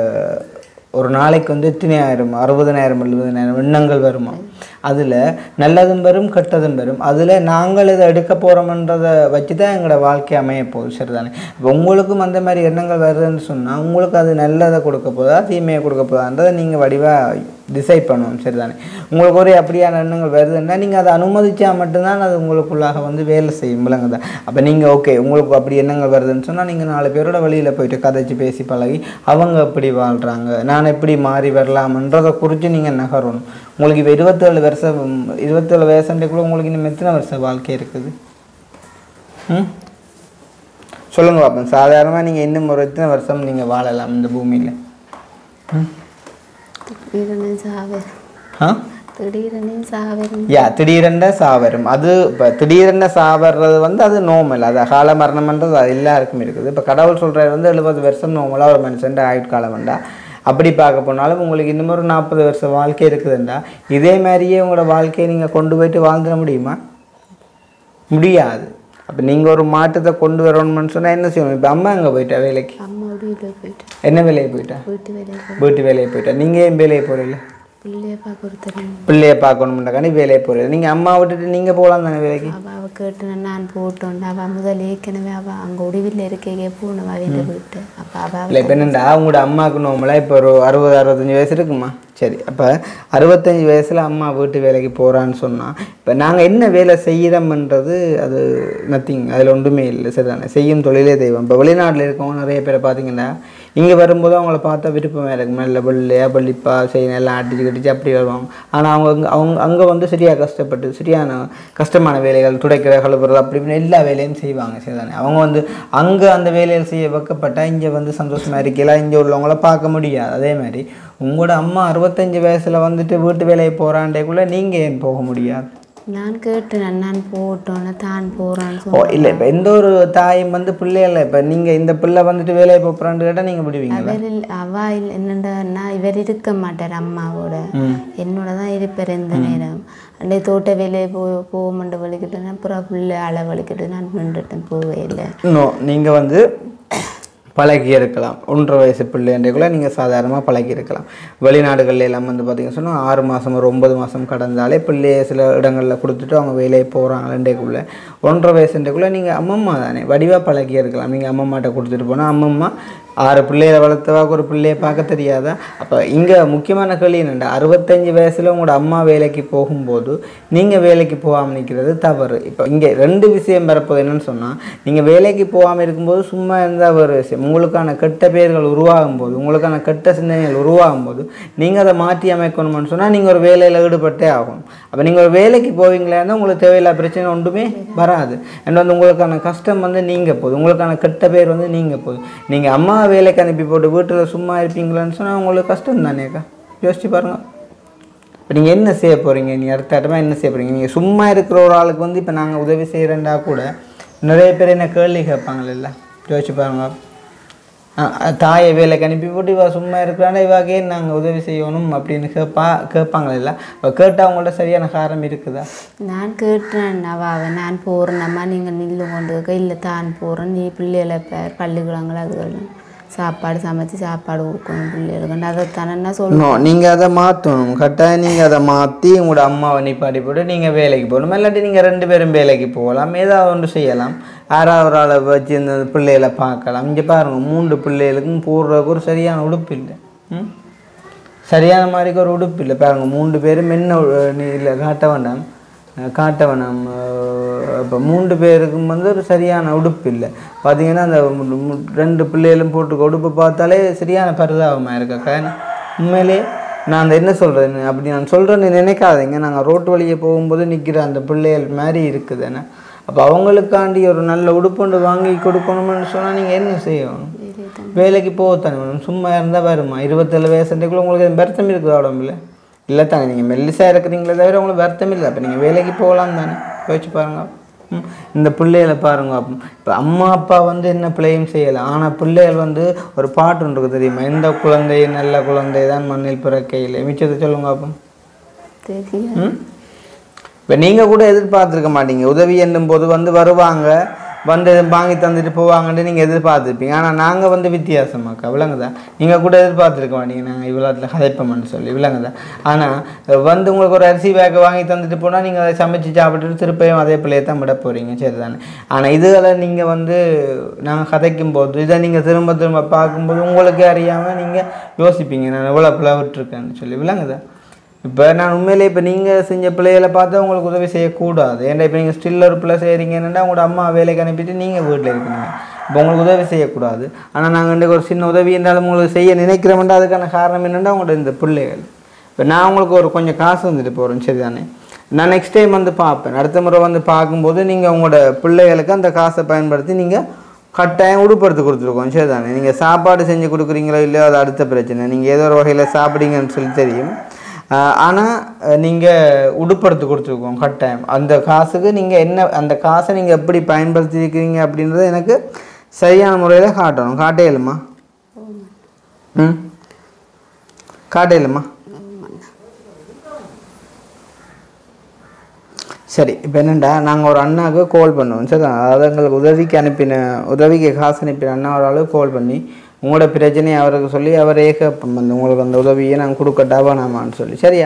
ஒரு நாளைக்கு வந்து எத்தனை ஆயிரம் அறுபதனாயிரம் எழுபதனாயிரம் எண்ணங்கள் வருமா அதில் நல்லதும் வரும் கெட்டதும் வரும் அதில் நாங்கள் இதை எடுக்க போகிறோம்ன்றதை வச்சு தான் எங்களோட வாழ்க்கை அமைய போகுது சரிதானே இப்போ உங்களுக்கும் அந்த மாதிரி எண்ணங்கள் வருதுன்னு சொன்னால் உங்களுக்கு அது நல்லதை கொடுக்க போதா தீமையை கொடுக்க போதான்றதை நீங்கள் வடிவாக டிசைட் பண்ணுவோம் சரிதானே உங்களுக்கு ஒரு அப்படியான எண்ணங்கள் வருதுன்னா நீங்கள் அதை அனுமதிச்சா மட்டும்தான் அது உங்களுக்குள்ளாக வந்து வேலை செய்யும் விளங்குதா அப்போ நீங்கள் ஓகே உங்களுக்கு அப்படி எண்ணங்கள் வருதுன்னு சொன்னால் நீங்கள் நாலு பேரோட வெளியில் போயிட்டு கதைச்சு பேசி பழகி அவங்க எப்படி வாழ்கிறாங்க நான் எப்படி மாறி வரலாமன்றதை குறித்து நீங்கள் நகரணும் உங்களுக்கு இப்போ இருபத்தேழு வருஷம் இருபத்தேழு வயசுன்றக்குள்ள உங்களுக்கு இன்னும் எத்தனை வருஷம் வாழ்க்கை இருக்குது ம் சொல்லுங்க பாப்போம் சாதாரணமாக நீங்கள் இன்னும் ஒரு எத்தனை வருஷம் நீங்கள் வாழலாம் இந்த பூமியில் ம் திடீரென சாவர் ஆ திடீரென சாவரும் யா திடீரென சாவரும் அது இப்போ திடீரென சாவறது வந்து அது நோமல் அது அகால மரணம்ன்றது அது எல்லாருக்கும் இருக்குது இப்போ கடவுள் சொல்கிறது வந்து எழுபது வருஷம் நோமலாக ஒரு மனுஷன் ஆயுட்காலம் வேண்டா அப்படி பார்க்க போனாலும் உங்களுக்கு இன்னும் ஒரு நாற்பது வருஷம் வாழ்க்கை இருக்குதுண்டா இதே மாதிரியே உங்களோட வாழ்க்கையை நீங்கள் கொண்டு போயிட்டு வாழ்ந்துட முடியுமா முடியாது அப்போ நீங்கள் ஒரு மாற்றத்தை கொண்டு வரணும்னு சொன்னால் என்ன செய்யணும் இப்போ அம்மா அங்கே போயிட்டா வேலைக்கு அம்மா வீட்டில் போயிட்டு என்ன வேலையை போயிட்டா வீட்டு வேலையை போய் வீட்டு வேலையை போயிட்டா நீங்கள் ஏன் வேலையை போகிறீங்க பிள்ளைய பார்க்க ஒருத்தர் பிள்ளைய பார்க்கணும்னாக்காண்டி வேலையை போகிறீங்க நீங்கள் அம்மா விட்டுட்டு நீங்கள் போகலாம் தானே வேலைக்கு அவ அவ கேட்டு நான் போட்டோம் அவ முதல் ஏற்கனவே அவ அங்க உடவில் இருக்கே போகணும் அவ வீட்டு அப்ப அவ இல்லை இப்போ என்னண்டா உங்களோட அம்மாவுக்கு நோம்பலாம் இப்போ ஒரு அறுபது அறுபத்தஞ்சி வயசு இருக்குமா சரி அப்போ அறுபத்தஞ்சி வயசில் அம்மா வீட்டு வேலைக்கு போகிறான்னு சொன்னால் இப்போ நாங்கள் என்ன வேலை செய்கிறோம்ன்றது அது நத்திங் அதில் ஒன்றுமே இல்லை சரிதானே செய்யும் தொழிலே தெய்வம் இப்போ வெளிநாட்டில் இருக்கவங்க நிறைய பேரை பார்த்தீங்கன்னா இங்கே வரும்போது அவங்கள பார்த்தா விருப்பமாக இருக்கும் நல்ல வெள்ளையா பள்ளிப்பா செய்யணும் எல்லாம் அடிச்சு கட்டிச்சு அப்படி வருவாங்க ஆனால் அவங்க அங்க- அவங்க அங்கே வந்து சரியாக கஷ்டப்பட்டு சரியான கஷ்டமான வேலைகள் துடைக்கிற கழுவுறது அப்படி இப்படின்னு எல்லா வேலையும் செய்வாங்க சரிதானே அவங்க வந்து அங்கே அந்த வேலைகள் செய்ய வைக்கப்பட்டால் இங்கே வந்து சந்தோஷமாக இருக்கலாம் இங்கே உள்ளவங்கள பார்க்க முடியாது அதே மாதிரி உங்களோட அம்மா அறுபத்தஞ்சு வயசில் வந்துட்டு வீட்டு வேலையை போகிறாண்டேக்குள்ளே நீங்கள் ஏன் போக முடியாது நான் கேட்டேன் நான் போட்டோன்னே தான் போகிறான்னு ஓ சொன்னேன் இல்லை இப்போ எந்த ஒரு தாயும் வந்து பிள்ளைகள இப்போ நீங்கள் இந்த பிள்ளை வந்துட்டு வேலையை போகிறான்னு கேட்டால் நீங்கள் விடுவீங்களா அவர் இல்ல- அவ இல்ல- என்னண்டா இவர் இருக்க மாட்டார் அம்மாவோட என்னோட தான் இருப்பார் இந்த நேரம் அண்டே தோட்ட வேலையை போ போக மாட்டேன் வலிக்கிட்டேன் அப்புறம் பிள்ளை அளவு வலிக்கிட்டு நான் நின்றுட்டேன் போவே இல்லை இன்னும் நீங்கள் வந்து பழகி இருக்கலாம் ஒன்றரை வயசு பிள்ளைன்றக்குள்ள நீங்கள் சாதாரணமாக பழகி இருக்கலாம் வெளிநாடுகள்ல எல்லாம் வந்து பார்த்தீங்கன்னு சொன்னால் ஆறு மாதம் ஒரு ஒன்பது மாதம் கடந்தாலே பிள்ளைய சில இடங்களில் கொடுத்துட்டு அவங்க வேலையை போகிறாங்களேக்குள்ள ஒன்றரை வயசுன்றக்குள்ள நீங்கள் அம்மம்மா தானே வடிவாக பழகி இருக்கலாம் நீங்கள் அம்மம்மாட்ட கொடுத்துட்டு போனால் அம்மம்மா ஆறு பிள்ளைகளை வளர்த்தவாக்கு ஒரு பிள்ளையை பார்க்க தெரியாதா அப்போ இங்கே முக்கியமான கேள்வி என்னென்னா அறுபத்தஞ்சு வயசில் உங்களோட அம்மா வேலைக்கு போகும்போது நீங்கள் வேலைக்கு போகாமல் நிற்கிறது தவறு இப்போ இங்கே ரெண்டு விஷயம் வரப்போகுது என்னன்னு சொன்னால் நீங்கள் வேலைக்கு போகாமல் இருக்கும்போது சும்மா இருந்தால் ஒரு விஷயம் உங்களுக்கான கெட்ட பெயர்கள் உருவாகும் போது உங்களுக்கான கெட்ட சிந்தனைகள் உருவாகும் போது நீங்கள் அதை மாற்றி அமைக்கணும்னு சொன்னால் நீங்கள் ஒரு வேலையில் ஈடுபட்டே ஆகும் அப்போ நீங்கள் ஒரு வேலைக்கு போவீங்களா உங்களுக்கு தேவையில்லாத பிரச்சனை ஒன்றுமே வராது அண்ட் வந்து உங்களுக்கான கஷ்டம் வந்து நீங்கள் போகுது உங்களுக்கான கெட்ட பேர் வந்து நீங்கள் போகுது நீங்கள் அம்மா வேலைக்கு அனுப்பி போட்டு வீட்டில் சும்மா இருப்பீங்களான்னு சொன்னால் உங்களுக்கு கஷ்டம் தானேக்கா யோசிச்சு பாருங்க இப்போ நீங்கள் என்ன செய்ய போகிறீங்க நீங்கள் அடுத்த இடமா என்ன செய்ய போகிறீங்க நீங்கள் சும்மா இருக்கிற ஒரு ஆளுக்கு வந்து இப்போ நாங்கள் உதவி செய்கிறேன்டா கூட நிறைய பேர் என்ன கேள்வி கேட்பாங்கல்ல யோசிச்சு பாருங்க ஆ, தாயை வேலைக்கு அனுப்பி போட்டு இவ சும்மா இருக்கிறாண்டா இவாக்கே நாங்கள் உதவி செய்யணும் அப்படின்னு கேட்பா கேட்பாங்கல்ல இப்போ கேட்டால் அவங்கள்ட்ட சரியான காரணம் இருக்குதா நான் கேட்டேன் அவாவை நான் போகிறேன்னம்மா நீங்கள் நில்லு கொண்டு இருக்க இல்லை தான் போகிறேன் நீ பிள்ளைகளை பேர் பள்ளிக்கூடங்கள் அதுகளும் சாப்பாடு சமைச்சு சாப்பாடு கொடுக்கணும் பிள்ளைகளுக்கு அதைத்தானே நான் சொல்லுவேன் இன்னும் நீங்கள் அதை மாற்றணும் கட்டாயம் நீங்கள் அதை மாற்றி உங்களோட அம்மாவை நிப்பாட்டி போட்டு நீங்கள் வேலைக்கு போகணும் இல்லாட்டி நீங்கள் ரெண்டு பேரும் வேலைக்கு போகலாம் ஏதாவது ஒன்று செய்யலாம் யாராவது ஒரு ஆளை வச்சு இந்த பிள்ளைகளை பார்க்கலாம் இங்கே பாருங்க மூன்று பிள்ளைகளுக்கும் போடுறதுக்கு ஒரு சரியான உடுப்பு இல்லை ம் சரியான மாதிரிக்கு ஒரு உடுப்பு இல்லை பாருங்க மூன்று பேரும் என்ன உ- நீ இல்லை காட்ட வேண்டாம் அஹ் காட்ட வேணாம் இப்போ மூன்று பேருக்கும் வந்து ஒரு சரியான உடுப்பு இல்லை பார்த்தீங்கன்னா அந்த மு- மு- ரெண்டு பிள்ளைகளும் போட்டுக்க உடுப்பு பார்த்தாலே சரியான பரிதாபமாக இருக்கக்கா உண்மையிலே நான் அந்த என்ன சொல்கிறேன் அப்படி நான் சொல்கிறேன்னு நினைக்காதீங்க நாங்கள் ரோட்டு வழியே போகும்போது நிற்கிற அந்த பிள்ளைகள் மாதிரி இருக்குது என்ன அப்போ அவங்களுக்காண்டி ஒரு நல்ல உடுப்புண்டு வாங்கி கொடுக்கணும்னு சொன்னால் நீங்கள் என்ன செய்யணும் வேலைக்கு போகத்தானே வேணும் சும்மா இருந்தால் வருமா இருபத்தேழு வயசுக்குள்ள உங்களுக்கு எதுவும் வருத்தம் இருக்குது உடம்புல இல்லை தானே நீங்கள் மெல்லிசாக இருக்கிறீங்களே தவிர உங்களுக்கு வருத்தம் இல்லை அப்போ நீங்கள் வேலைக்கு போகலாம் தானே யோசிச்சு பாருங்க ம், இந்த பிள்ளைகளை பாருங்க அப்போ இப்போ அம்மா அப்பா வந்து என்ன பிள்ளையும் செய்யலாம் ஆனால் பிள்ளைகள் வந்து ஒரு பாட்டு ஒன்று இருக்கு தெரியுமா இந்த குழந்தை நல்ல குழந்தை தான் மண்ணில் பிறக்கையில் மிச்சத்தை சொல்லுங்க அப்போ தெரியும் ம் இப்போ நீங்கள் கூட எதிர்பார்த்துருக்க மாட்டீங்க உதவி என்னும் போது வந்து வருவாங்க வந்து இதை வாங்கி தந்துட்டு போவாங்கன்ட்டு நீங்கள் எதிர்பார்த்துருப்பீங்க ஆனால் நாங்கள் வந்து வித்தியாசமாக்கா விளங்குதா நீங்கள் கூட எதிர்பார்த்துருக்க மாட்டீங்க நாங்கள் இவ்வளோத்தில் கதைப்போம்னு சொல்லி விளங்குதா ஆனால் வந்து உங்களுக்கு ஒரு அரிசி பேக்கை வாங்கி தந்துட்டு போனால் நீங்கள் அதை சமைச்சு சாப்பிட்டுட்டு திருப்பியும் அதே பிள்ளையை தான் விட போகிறீங்க சரி தானே ஆனால் இதுகளை நீங்கள் வந்து நாங்கள் கதைக்கும் போது இதை நீங்கள் திரும்ப திரும்ப பார்க்கும்போது உங்களுக்கே அறியாமல் நீங்கள் யோசிப்பீங்க நான் எவ்வளோ பிள்ளை விட்டுருக்கேன்னு சொல்லி விளங்குதா இப்போ நான் உண்மையிலே இப்போ நீங்கள் செஞ்ச பிள்ளைகளை பார்த்து உங்களுக்கு உதவி செய்யக்கூடாது ஏன்டா இப்போ நீங்கள் ஸ்டில் ஒரு பிள்ளை செய்கிறீங்கன்னா உங்களோட அம்மா வேலைக்கு அனுப்பிட்டு நீங்கள் வீட்டில் இருக்கீங்க இப்போ உங்களுக்கு உதவி செய்யக்கூடாது ஆனால் நாங்கள் இன்றைக்கு ஒரு சின்ன உதவி இருந்தாலும் உங்களுக்கு செய்ய நினைக்கிறோம்டா அதுக்கான காரணம் என்னென்னா உங்களோட இந்த பிள்ளைகள் இப்போ நான் உங்களுக்கு ஒரு கொஞ்சம் காசு வந்துட்டு போகிறேன் சரிதானே நான் நெக்ஸ்ட் டைம் வந்து பார்ப்பேன் அடுத்த முறை வந்து பார்க்கும்போது நீங்கள் உங்களோட பிள்ளைகளுக்கு அந்த காசை பயன்படுத்தி நீங்கள் கட்டாயம் உடுப்படுத்தி கொடுத்துருக்கோம் சரி தானே நீங்கள் சாப்பாடு செஞ்சு கொடுக்குறீங்களோ இல்லையோ அது அடுத்த பிரச்சனை நீங்கள் ஏதோ ஒரு வகையில் சாப்பிடுங்கன்னு சொல்லி தெரியும் ஆனால் நீங்கள் உடுப்படுத்தி கொடுத்துருக்கோம் கட்டாயம் அந்த காசுக்கு நீங்கள் என்ன அந்த காசை நீங்கள் எப்படி பயன்படுத்தியிருக்கிறீங்க அப்படின்றத எனக்கு சரியான முறையில் காட்டணும் காட்டையிலுமா ம் காட்டையிலுமா சரி இப்போ என்னண்டா நாங்கள் ஒரு அண்ணாவுக்கு கால் பண்ணுவோம் சரி அதாவது எங்களுக்கு உதவிக்கு அனுப்பின உதவிக்கு காசு அனுப்பின அண்ணா ஒரு ஆளுக்கு கால் பண்ணி உங்களோட பிரச்சனையை அவருக்கு சொல்லி அவர் ஏக வந்து உங்களுக்கு அந்த உதவியை நாங்கள் கொடுக்கட்டா வேணாமான்னு சொல்லி சரியா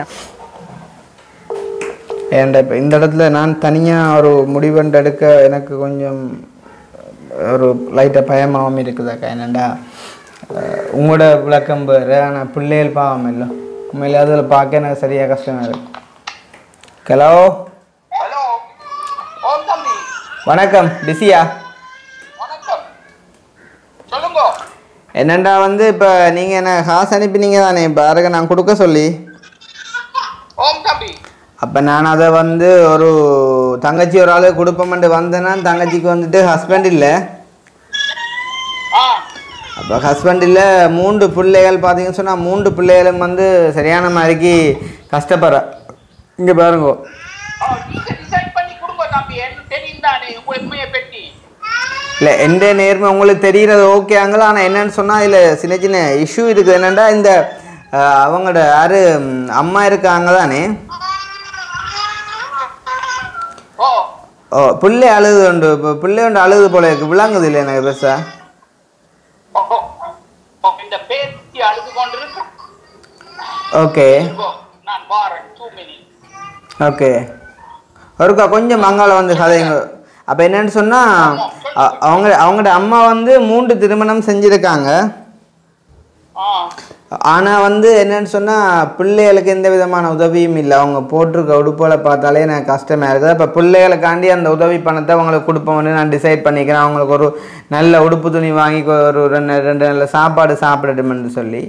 ஏன்டா இப்போ இந்த இடத்துல நான் தனியாக ஒரு முடிவெண்டு எடுக்க எனக்கு கொஞ்சம் ஒரு லைட்டாக பயமாகவும் இருக்குதாக்கா என்னண்டா அஹ் உங்களோட விளக்கம் வேறு ஆனால் பிள்ளைகள் பாவம் இல்லை உண்மையிலே அதில் பார்க்க எனக்கு சரியாக கஷ்டமாக இருக்கு ஹலோ ஹலோ ஓம் தம்பி வணக்கம் பிஸியா வணக்கம் சொல்லுங்க என்னண்டா வந்து இப்போ நீங்கள் என்ன காசு அனுப்பினீங்க தானே இப்போ யாருக்கு நான் கொடுக்க சொல்லி ஓம் தம்பி அப்போ நான் அதை வந்து ஒரு தங்கச்சி ஒரு ஆளு கொடுப்போம்ட்டு வந்தேன்னா தங்கச்சிக்கு வந்துட்டு ஹஸ்பண்ட் இல்லை ஆ அப்போ ஹஸ்பண்ட் இல்லை மூன்று பிள்ளைகள் பார்த்தீங்கன்னு சொன்னால் மூன்று பிள்ளைகளும் வந்து சரியான மாதிரிக்கு கஷ்டப்படுற இங்கே பாருங்க ஆ, நீங்க டிசைட் பண்ணி கொடுங்க தம்பி எனக்கு தெரியும் தானே உங்க எம்மையை பெட்டி இல்லை எந்த நேர்மை உங்களுக்கு தெரிகிறது ஓகேங்களா ஆனால் என்னன்னு சொன்னால் இதில் சின்ன சின்ன இஷ்யூ இருக்குது என்னென்னா இந்த அஹ், அவங்களோட யாரு ம், அம்மா இருக்காங்க தானே ஓ ஓ பிள்ளை அழுது உண்டு இப்போ பிள்ளை உண்டு அழுது போல இருக்கு விளங்குது இல்லை எனக்கு பெருசா ஓ, ஓ, ஓ, இந்த பேத்தி அழுது கொண்டிருக்கு ஓகே ஓ, நான் வாரேன் டூ மினிட் ஓகே ஒருக்கா கொஞ்சம் மங்கால வந்து கதைங்க அப்போ என்னன்னு சொன்னால் அவங்க அவங்களோட அம்மா வந்து மூன்று திருமணம் செஞ்சுருக்காங்க ஆ ஆனால் வந்து என்னன்னு சொன்னால் பிள்ளைகளுக்கு எந்த விதமான உதவியும் இல்லை அவங்க போட்டிருக்க உடுப்புகளை பார்த்தாலே எனக்கு கஷ்டமாக இருக்குது அப்போ பிள்ளைகளுக்காண்டி அந்த உதவி பணத்தை அவங்களுக்கு கொடுப்போம்னு நான் டிசைட் பண்ணிக்கிறேன் அவங்களுக்கு ஒரு நல்ல உடுப்பு துணி வாங்கி கொ- ஒரு ரெண்டு ரெண்டு நல்ல சாப்பாடு சாப்பிடட்டும்னு சொல்லி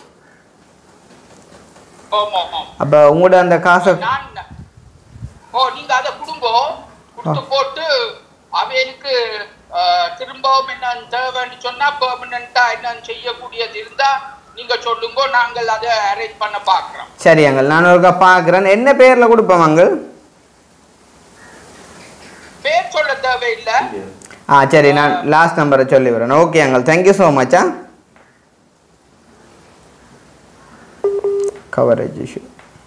ஆமா ஆமா அப்போ உங்களோட அந்த காசை நான் ஓ நீங்க அதை கொடுங்கோ கொடுத்து போட்டு அவைகளுக்கு அஹ், திரும்பவும் என்ன தேவைன்னு சொன்னா பெர்மனண்டா என்னன்னு செய்யக்கூடியது இருந்தா நீங்க சொல்லுங்க நாங்கள் அதை அரேஞ்ச் பண்ண பார்க்குறோம் சரி அங்கள் நான் ஒருக்கா பார்க்குறேன் என்ன பேரில் கொடுப்போம் அங்கள் பேர் சொல்ல தேவையில்லை ஆ சரி நான் லாஸ்ட் நம்பரை சொல்லி வரேன் okay uncle thank you so much coverage issue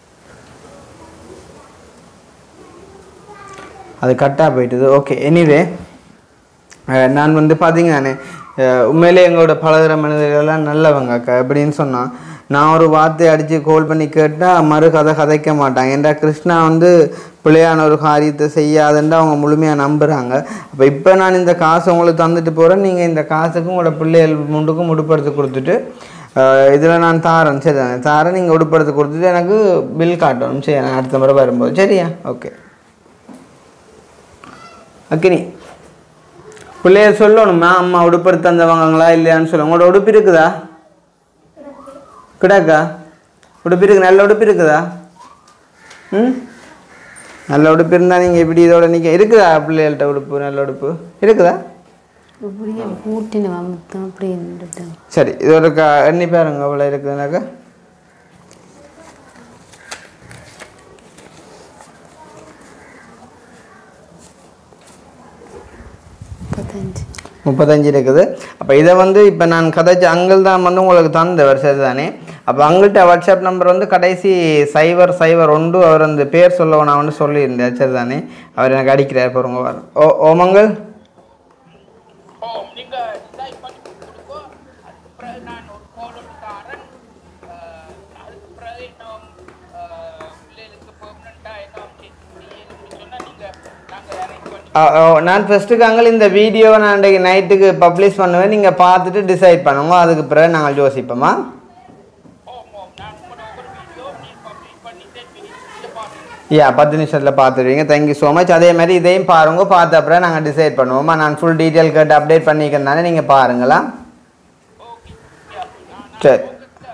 அது கட்டாக போயிட்டுது ஓகே எனிவே நான் வந்து பார்த்தீங்க நானே அஹ், உண்மையிலே எங்களோட பழகுற மனிதர்கள்லாம் நல்லவங்க அக்கா எப்படின்னு சொன்னால் நான் ஒரு வார்த்தை அடித்து கால் பண்ணி கேட்டால் மறு கதை கதைக்க மாட்டாங்க ஏன்டா கிருஷ்ணா வந்து பிள்ளையான ஒரு காரியத்தை செய்யாதுன்னு அவங்க முழுமையாக நம்புகிறாங்க அப்போ இப்போ நான் இந்த காசை உங்களுக்கு தந்துட்டு போகிறேன் நீங்கள் இந்த காசுக்கும் உங்களோட பிள்ளைகள் முண்டுக்கும் உடுப்படுத்து கொடுத்துட்டு இதில் நான் தாரேன் சரி தானே தாரேன் நீங்கள் உடுப்படுத்து கொடுத்துட்டு எனக்கு பில் காட்டணும் சரி நான் அடுத்த முறை வரும்போது சரியா ஓகே அக்கினி பிள்ளைய சொல்லணுமா அம்மா உடுப்பு தந்தவங்களா இல்லையான்னு சொல்லுங்க உங்களோட உடுப்பு இருக்குதா கிடாக்கா உடுப்பு இருக்கு நல்ல உடுப்பு இருக்குதா ம் நல்ல உடுப்பு இருந்தால் நீங்கள் இப்படி இதோட நிற்க இருக்குதா பிள்ளைகள்கிட்ட உடுப்பு நல்ல உடுப்பு இருக்குதா இப்படியே கூட்டின மொத்தம் அப்படி இருந்துட்டேன் சரி இது ஒரு க எண்ணி பாருங்க அவ்வளோ இருக்குதுனாக்கா முப்பத்தஞ்சு முப்பத்தஞ்சு இருக்குது அப்போ இதை வந்து இப்போ நான் கதைச்ச அங்கிள் தான் வந்து உங்களுக்கு தந்தவர் சரி தானே அப்போ அங்கிள்கிட்ட வாட்ஸ்அப் நம்பர் வந்து கடைசி சைபர் சைபர் ஒன்று அவர் அந்த பேர் சொல்ல நான் வந்து சொல்லியிருந்தேன் சரி தானே அவர் எனக்கு அடிக்கிறார் பாருங்க வர ஓ ஓமங்கள் ஓ நீங்க டிசைட் பண்ணி கொடுங்க அதுக்கு பிறகு நான் ஒரு கோல் ஒன்று தாரேன் அஹ், அதுக்கு பிறகு இன்னும் அஹ், பிள்ளைகளுக்கு பெர்மனண்டா என்ன செய்யணும்னு சொன்னா நீங்க நாங்கள் அரேஞ்ச் பண்ணி ஆ, ஓ, நான் ஃபஸ்ட்டுக்கு அங்கே இந்த வீடியோவை நான் இன்றைக்கு நைட்டுக்கு பப்ளிஷ் பண்ணுவேன் நீங்கள் பார்த்துட்டு டிசைட் பண்ணுங்க அதுக்கு பிறகு நாங்கள் யோசிப்போமா ஓம் ஓம் நான் உங்களோட ஒவ்வொரு வீடியோ நீ பப்ளிஷ் பண்ணிட்டு நீங்க பாருங்க யா பத்து நிமிஷத்தில் பார்த்துருவீங்க தேங்க்யூ ஸோ மச் அதே மாதிரி இதையும் பாருங்க பார்த்த அப்புறம் நாங்கள் டிசைட் பண்ணுவோமா நான் ஃபுல் டீட்டெயில் கேட்டு அப்டேட் பண்ணிக்கிறேன் தானே நீங்கள் பாருங்களா சரி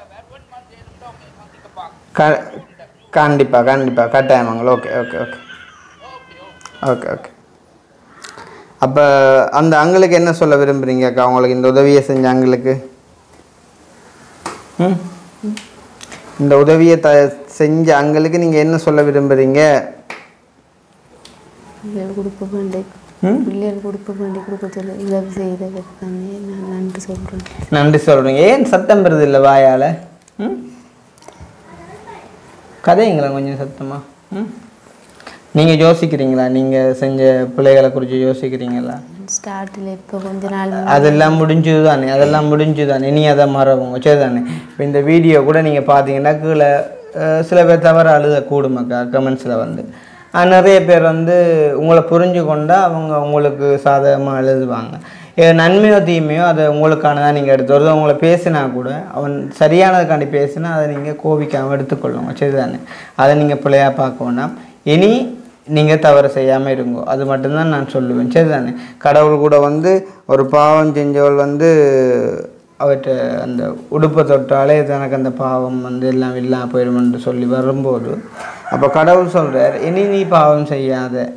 க கண்டிப்பாக கண்டிப்பாக கட்டாயமாங்களா okay okay okay okay okay அப்போ அந்த அங்களுக்கு என்ன சொல்ல விரும்புகிறீங்க அக்கா உங்களுக்கு இந்த உதவியை செஞ்ச அங்களுக்கு ம் இந்த உதவியை த செஞ்ச அங்களுக்கு நீங்கள் என்ன சொல்ல விரும்புகிறீங்க பிள்ளைகள் கொடுக்க வேண்டி ம்? பிள்ளைகள் கொடுக்க வேண்டி கொடுக்க சொல்லி உதவி செய்ததுக்கு தானே நான் நன்றி சொல்கிறேன் நன்றி சொல்கிறீங்க ஏன் சத்தம் பெறுது இல்லை வாயால் ம் கதைங்களா கொஞ்சம் சத்தமா ம் நீங்கள் யோசிக்கிறீங்களா நீங்கள் செஞ்ச பிள்ளைகளை குறித்து யோசிக்கிறீங்களா ஸ்டார்டில் இப்போ கொஞ்ச நாள் அதெல்லாம் முடிஞ்சது தானே அதெல்லாம் முடிஞ்சது தானே நீ அதை மறவுங்க சரி தானே இப்போ இந்த வீடியோ கூட நீங்கள் பார்த்தீங்கன்னா கீழே அஹ், சில பேர் தவறு அழுத கூடுமாக்கா கமெண்ட்ஸில் வந்து ஆஹ், நிறைய பேர் வந்து உங்களை புரிஞ்சு கொண்டா அவங்க உங்களுக்கு சாதகமாக எழுதுவாங்க இது நன்மையோ தீமையோ அதை உங்களுக்கானதாக நீங்கள் எடுத்து வருது உங்களை பேசினா கூட அவன் சரியானதுக்காண்டி பேசினா அதை நீங்கள் கோபிக்காமல் எடுத்துக்கொள்ளுங்க சரிதானே அதை நீங்கள் பிள்ளையாக பார்க்க வேண்டாம் இனி நீங்கள் தவறு செய்யாமல் இருங்கோ அது மட்டும்தான் நான் சொல்லுவேன் சரிதானே கடவுள் கூட வந்து ஒரு பாவம் செஞ்சவள் வந்து அவற்றை அந்த உடுப்பை தொட்டாலே தனக்கு அந்த பாவம் வந்து எல்லாம் இல்லாமல் போயிடும்னு சொல்லி வரும்போது அப்போ கடவுள் சொல்கிறார் இனி நீ பாவம் செய்யாத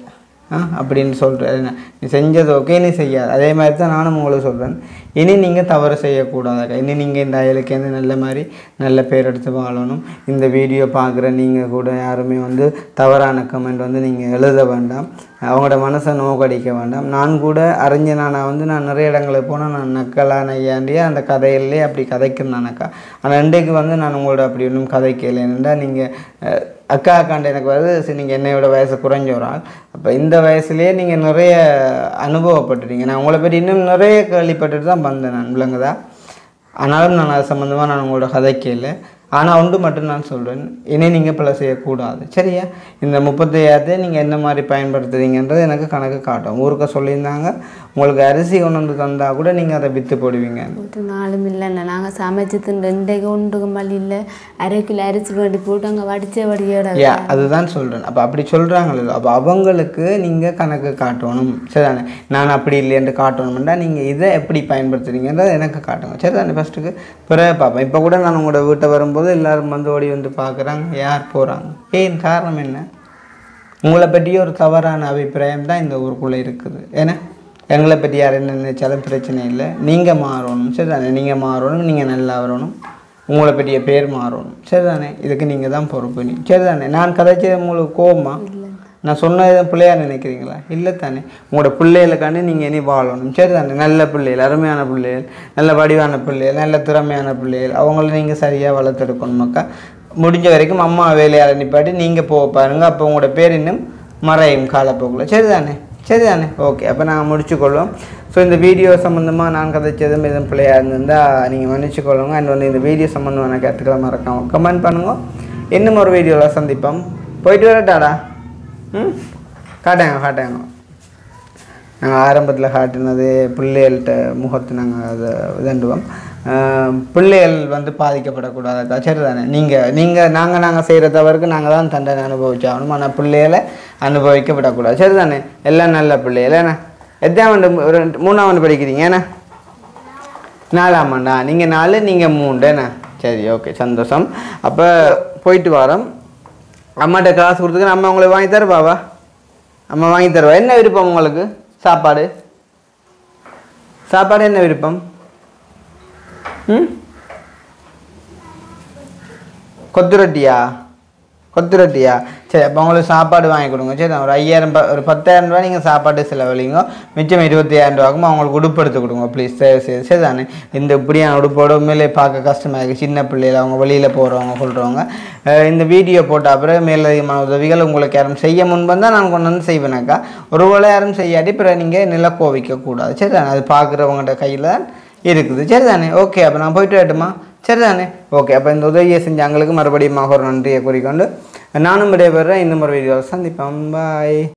ஆ அப்படின்னு சொல்கிறேன் நீ செஞ்சது ஓகே நீ செய்யாது அதே மாதிரி தான் நானும் உங்களுக்கு சொல்கிறேன் இனி நீங்கள் தவறு செய்யக்கூடாது இனி நீங்கள் இந்த அயலுக்கேந்து நல்ல மாதிரி நல்ல பேர் எடுத்து வாழணும் இந்த வீடியோ பார்க்குற நீங்கள் கூட யாருமே வந்து தவறான கமெண்ட் வந்து நீங்கள் எழுத வேண்டாம் அவங்களோட மனசை நோக்கடிக்க வேண்டாம் நான் கூட அறிஞனானா வந்து நான் நிறைய இடங்களுக்கு போனால் நான் நக்கலான ஐயாண்டியே அந்த கதையிலே அப்படி கதைக்கிறேனாக்கா ஆனால் இன்றைக்கு வந்து நான் உங்களோட அப்படி ஒன்றும் கதைக்கல என்னென்னா நீங்கள் அக்கா அக்காண்ட எனக்கு வந்து சரி நீங்கள் என்னையோட வயசு குறைஞ்ச ஒரு ஆள் அப்போ இந்த வயசுலேயே நீங்கள் நிறைய அனுபவப்பட்டுட்டீங்க நான் உங்களை பற்றி இன்னும் நிறைய கேள்விப்பட்டுட்டு தான் வந்தேன் நான் விளங்குதா ஆனாலும் நான் அது சம்மந்தமாக நான் உங்களோட கதைக்கல ஆனால் ஒன்று மட்டும் நான் சொல்கிறேன் இனி நீங்கள் பிள்ளை செய்யக்கூடாது சரியா இந்த முப்பத்தையாயிரத்தை நீங்கள் என்ன மாதிரி பயன்படுத்துறீங்கன்றது எனக்கு கணக்கு காட்டும் ஊருக்க சொல்லியிருந்தாங்க உங்களுக்கு அரிசி கொண்டு வந்து தந்தால் கூட நீங்கள் அதை விற்று போடுவீங்க ஒரு நாளும் இல்லைண்ணா நாங்கள் சமைச்சு தின்னு ரெண்டைக்கு ஒன்றுக்கு மேலே இல்லை அரை கிலோ அரிசி வடி போட்டு அங்கே வடிச்ச வடியோட யா அதுதான் சொல்கிறேன் அப்போ அப்படி சொல்கிறாங்களோ அப்போ அவங்களுக்கு நீங்கள் கணக்கு காட்டணும் சரிதானே நான் அப்படி இல்லையென்று காட்டணும்னா நீங்கள் இதை எப்படி பயன்படுத்துறீங்கன்றதை எனக்கு காட்டுங்க சரிதானே ஃபஸ்ட்டுக்கு பிறகு பார்ப்பேன் இப்போ கூட நான் உங்களோட வீட்டை வரும்போது எல்லாரும் வந்து ஓடி வந்து பார்க்குறாங்க யார் போகிறாங்க ஏன் காரணம் என்ன உங்களை பற்றி ஒரு தவறான அபிப்பிராயம் தான் இந்த ஊருக்குள்ளே இருக்குது ஏன்னா எங்களை பற்றி யார் என்ன நினைச்சாலும் பிரச்சனை இல்லை நீங்கள் மாறணும் சரிதானே நீங்கள் மாறணும் நீங்கள் நல்லா வரணும் உங்களை பற்றிய பேர் மாறணும் சரிதானே இதுக்கு நீங்கள் தான் பொறுப்பு நீ சரிதானே நான் கதைச்சது உங்களுக்கு கோவமா நான் சொன்னது பிள்ளையா நினைக்கிறீங்களா இல்லை தானே உங்களோட பிள்ளைகளுக்காண்டி நீங்கள் இனி வாழணும் சரிதானே நல்ல பிள்ளைகள் அருமையான பிள்ளைகள் நல்ல வடிவான பிள்ளைகள் நல்ல திறமையான பிள்ளைகள் அவங்கள நீங்கள் சரியாக வளர்த்தெடுக்கணுமாக்கா முடிஞ்ச வரைக்கும் அம்மா வேலையால் நிப்பாட்டி நீங்கள் போக பாருங்க அப்போ உங்களோட பேர் இன்னும் மறையும் காலப்போக்கில் சரிதானே சரிதானே ஓகே அப்போ நாங்கள் முடிச்சுக்கொள்வோம் ஸோ இந்த வீடியோ சம்மந்தமாக நான் கதைச்சதும் எதுவும் பிள்ளையாக இருந்திருந்தால் நீங்கள் மன்னிச்சுக்கொள்ளுங்க அண்ட் வந்து இந்த வீடியோ சம்மந்தமான கருத்துக்களை மறக்காம கமெண்ட் பண்ணுங்க இன்னும் ஒரு வீடியோவில் சந்திப்போம் போயிட்டு வரட்டாடா ம் காட்டாங்க காட்டாங்க நாங்கள் ஆரம்பத்தில் காட்டினது பிள்ளைகள்கிட்ட முகத்தை நாங்கள் அதை இதண்டுவோம் ஆஹ் பிள்ளைகள் வந்து பாதிக்கப்படக்கூடாது சரி தானே நீங்கள் நீங்கள் நாங்கள் நாங்கள் செய்கிற தவறுக்கு நாங்கள் தான் தண்டனை அனுபவிச்சாகணும் ஆனால் பிள்ளைகளை அனுபவிக்க விடக்கூடாது சரி தானே எல்லாம் நல்ல பிள்ளைகள் ஏன்னா எத்தாம் ஆண்டு ஒரு மூணாம் ஆண்டு படிக்கிறீங்க ஏன்னா நாலாம் ஆண்டா நீங்கள் நாலு நீங்கள் மூணு என்ன சரி ஓகே சந்தோஷம் அப்போ போயிட்டு வரோம் அம்மாட்ட காசு கொடுத்துக்க அம்மா உங்களுக்கு வாங்கி தருவாவா அம்மா வாங்கி தருவா என்ன விருப்பம் உங்களுக்கு சாப்பாடு சாப்பாடு என்ன விருப்பம் ம் கொத்து ரொட்டியா கொத்து ரொட்டியா சரி அப்போ உங்களுக்கு சாப்பாடு வாங்கி கொடுங்க சரி ஒரு ஐயாயிரம் ப- ஒரு பத்தாயிரம் ரூபாய் நீங்கள் சாப்பாடு செலவழிங்க மிச்சம் இருபத்தையாயிரம் ரூபாய்க்கும் அவங்களுக்கு உடுப்பு எடுத்து கொடுங்க ப்ளீஸ் சரி சரி சரி தானே இந்த இப்படியான உடுப்போட உண்மையிலே பார்க்க கஷ்டமாக இருக்குது சின்ன பிள்ளைகள் அவங்க வெளியில் போகிறவங்க சொல்கிறவங்க இந்த வீடியோ போட்ட அப்புறம் மேலதிகமான உதவிகள் உங்களுக்கு யாரும் செய்ய முன்பந்தான் நான் கொண்டு வந்து செய்வேனாக்கா ஒருவேளை யாரும் செய்யாட்டி பிறகு நீங்கள் நில கோவிக்கக்கூடாது சரி தானே அது பார்க்குறவங்கள்ட்ட கையில் தான் இருக்குது சரி தானே ஓகே அப்போ நான் போயிட்டு வரட்டுமா சரி தானே ஓகே அப்போ இந்த உதவியை செஞ்ச எங்களுக்கு மறுபடியும் ஒரு நன்றியை கூறிக்கொண்டு நானும் விடைபெறேன் இன்னும் ஒரு வீடியோவில் சந்திப்போம் பாய்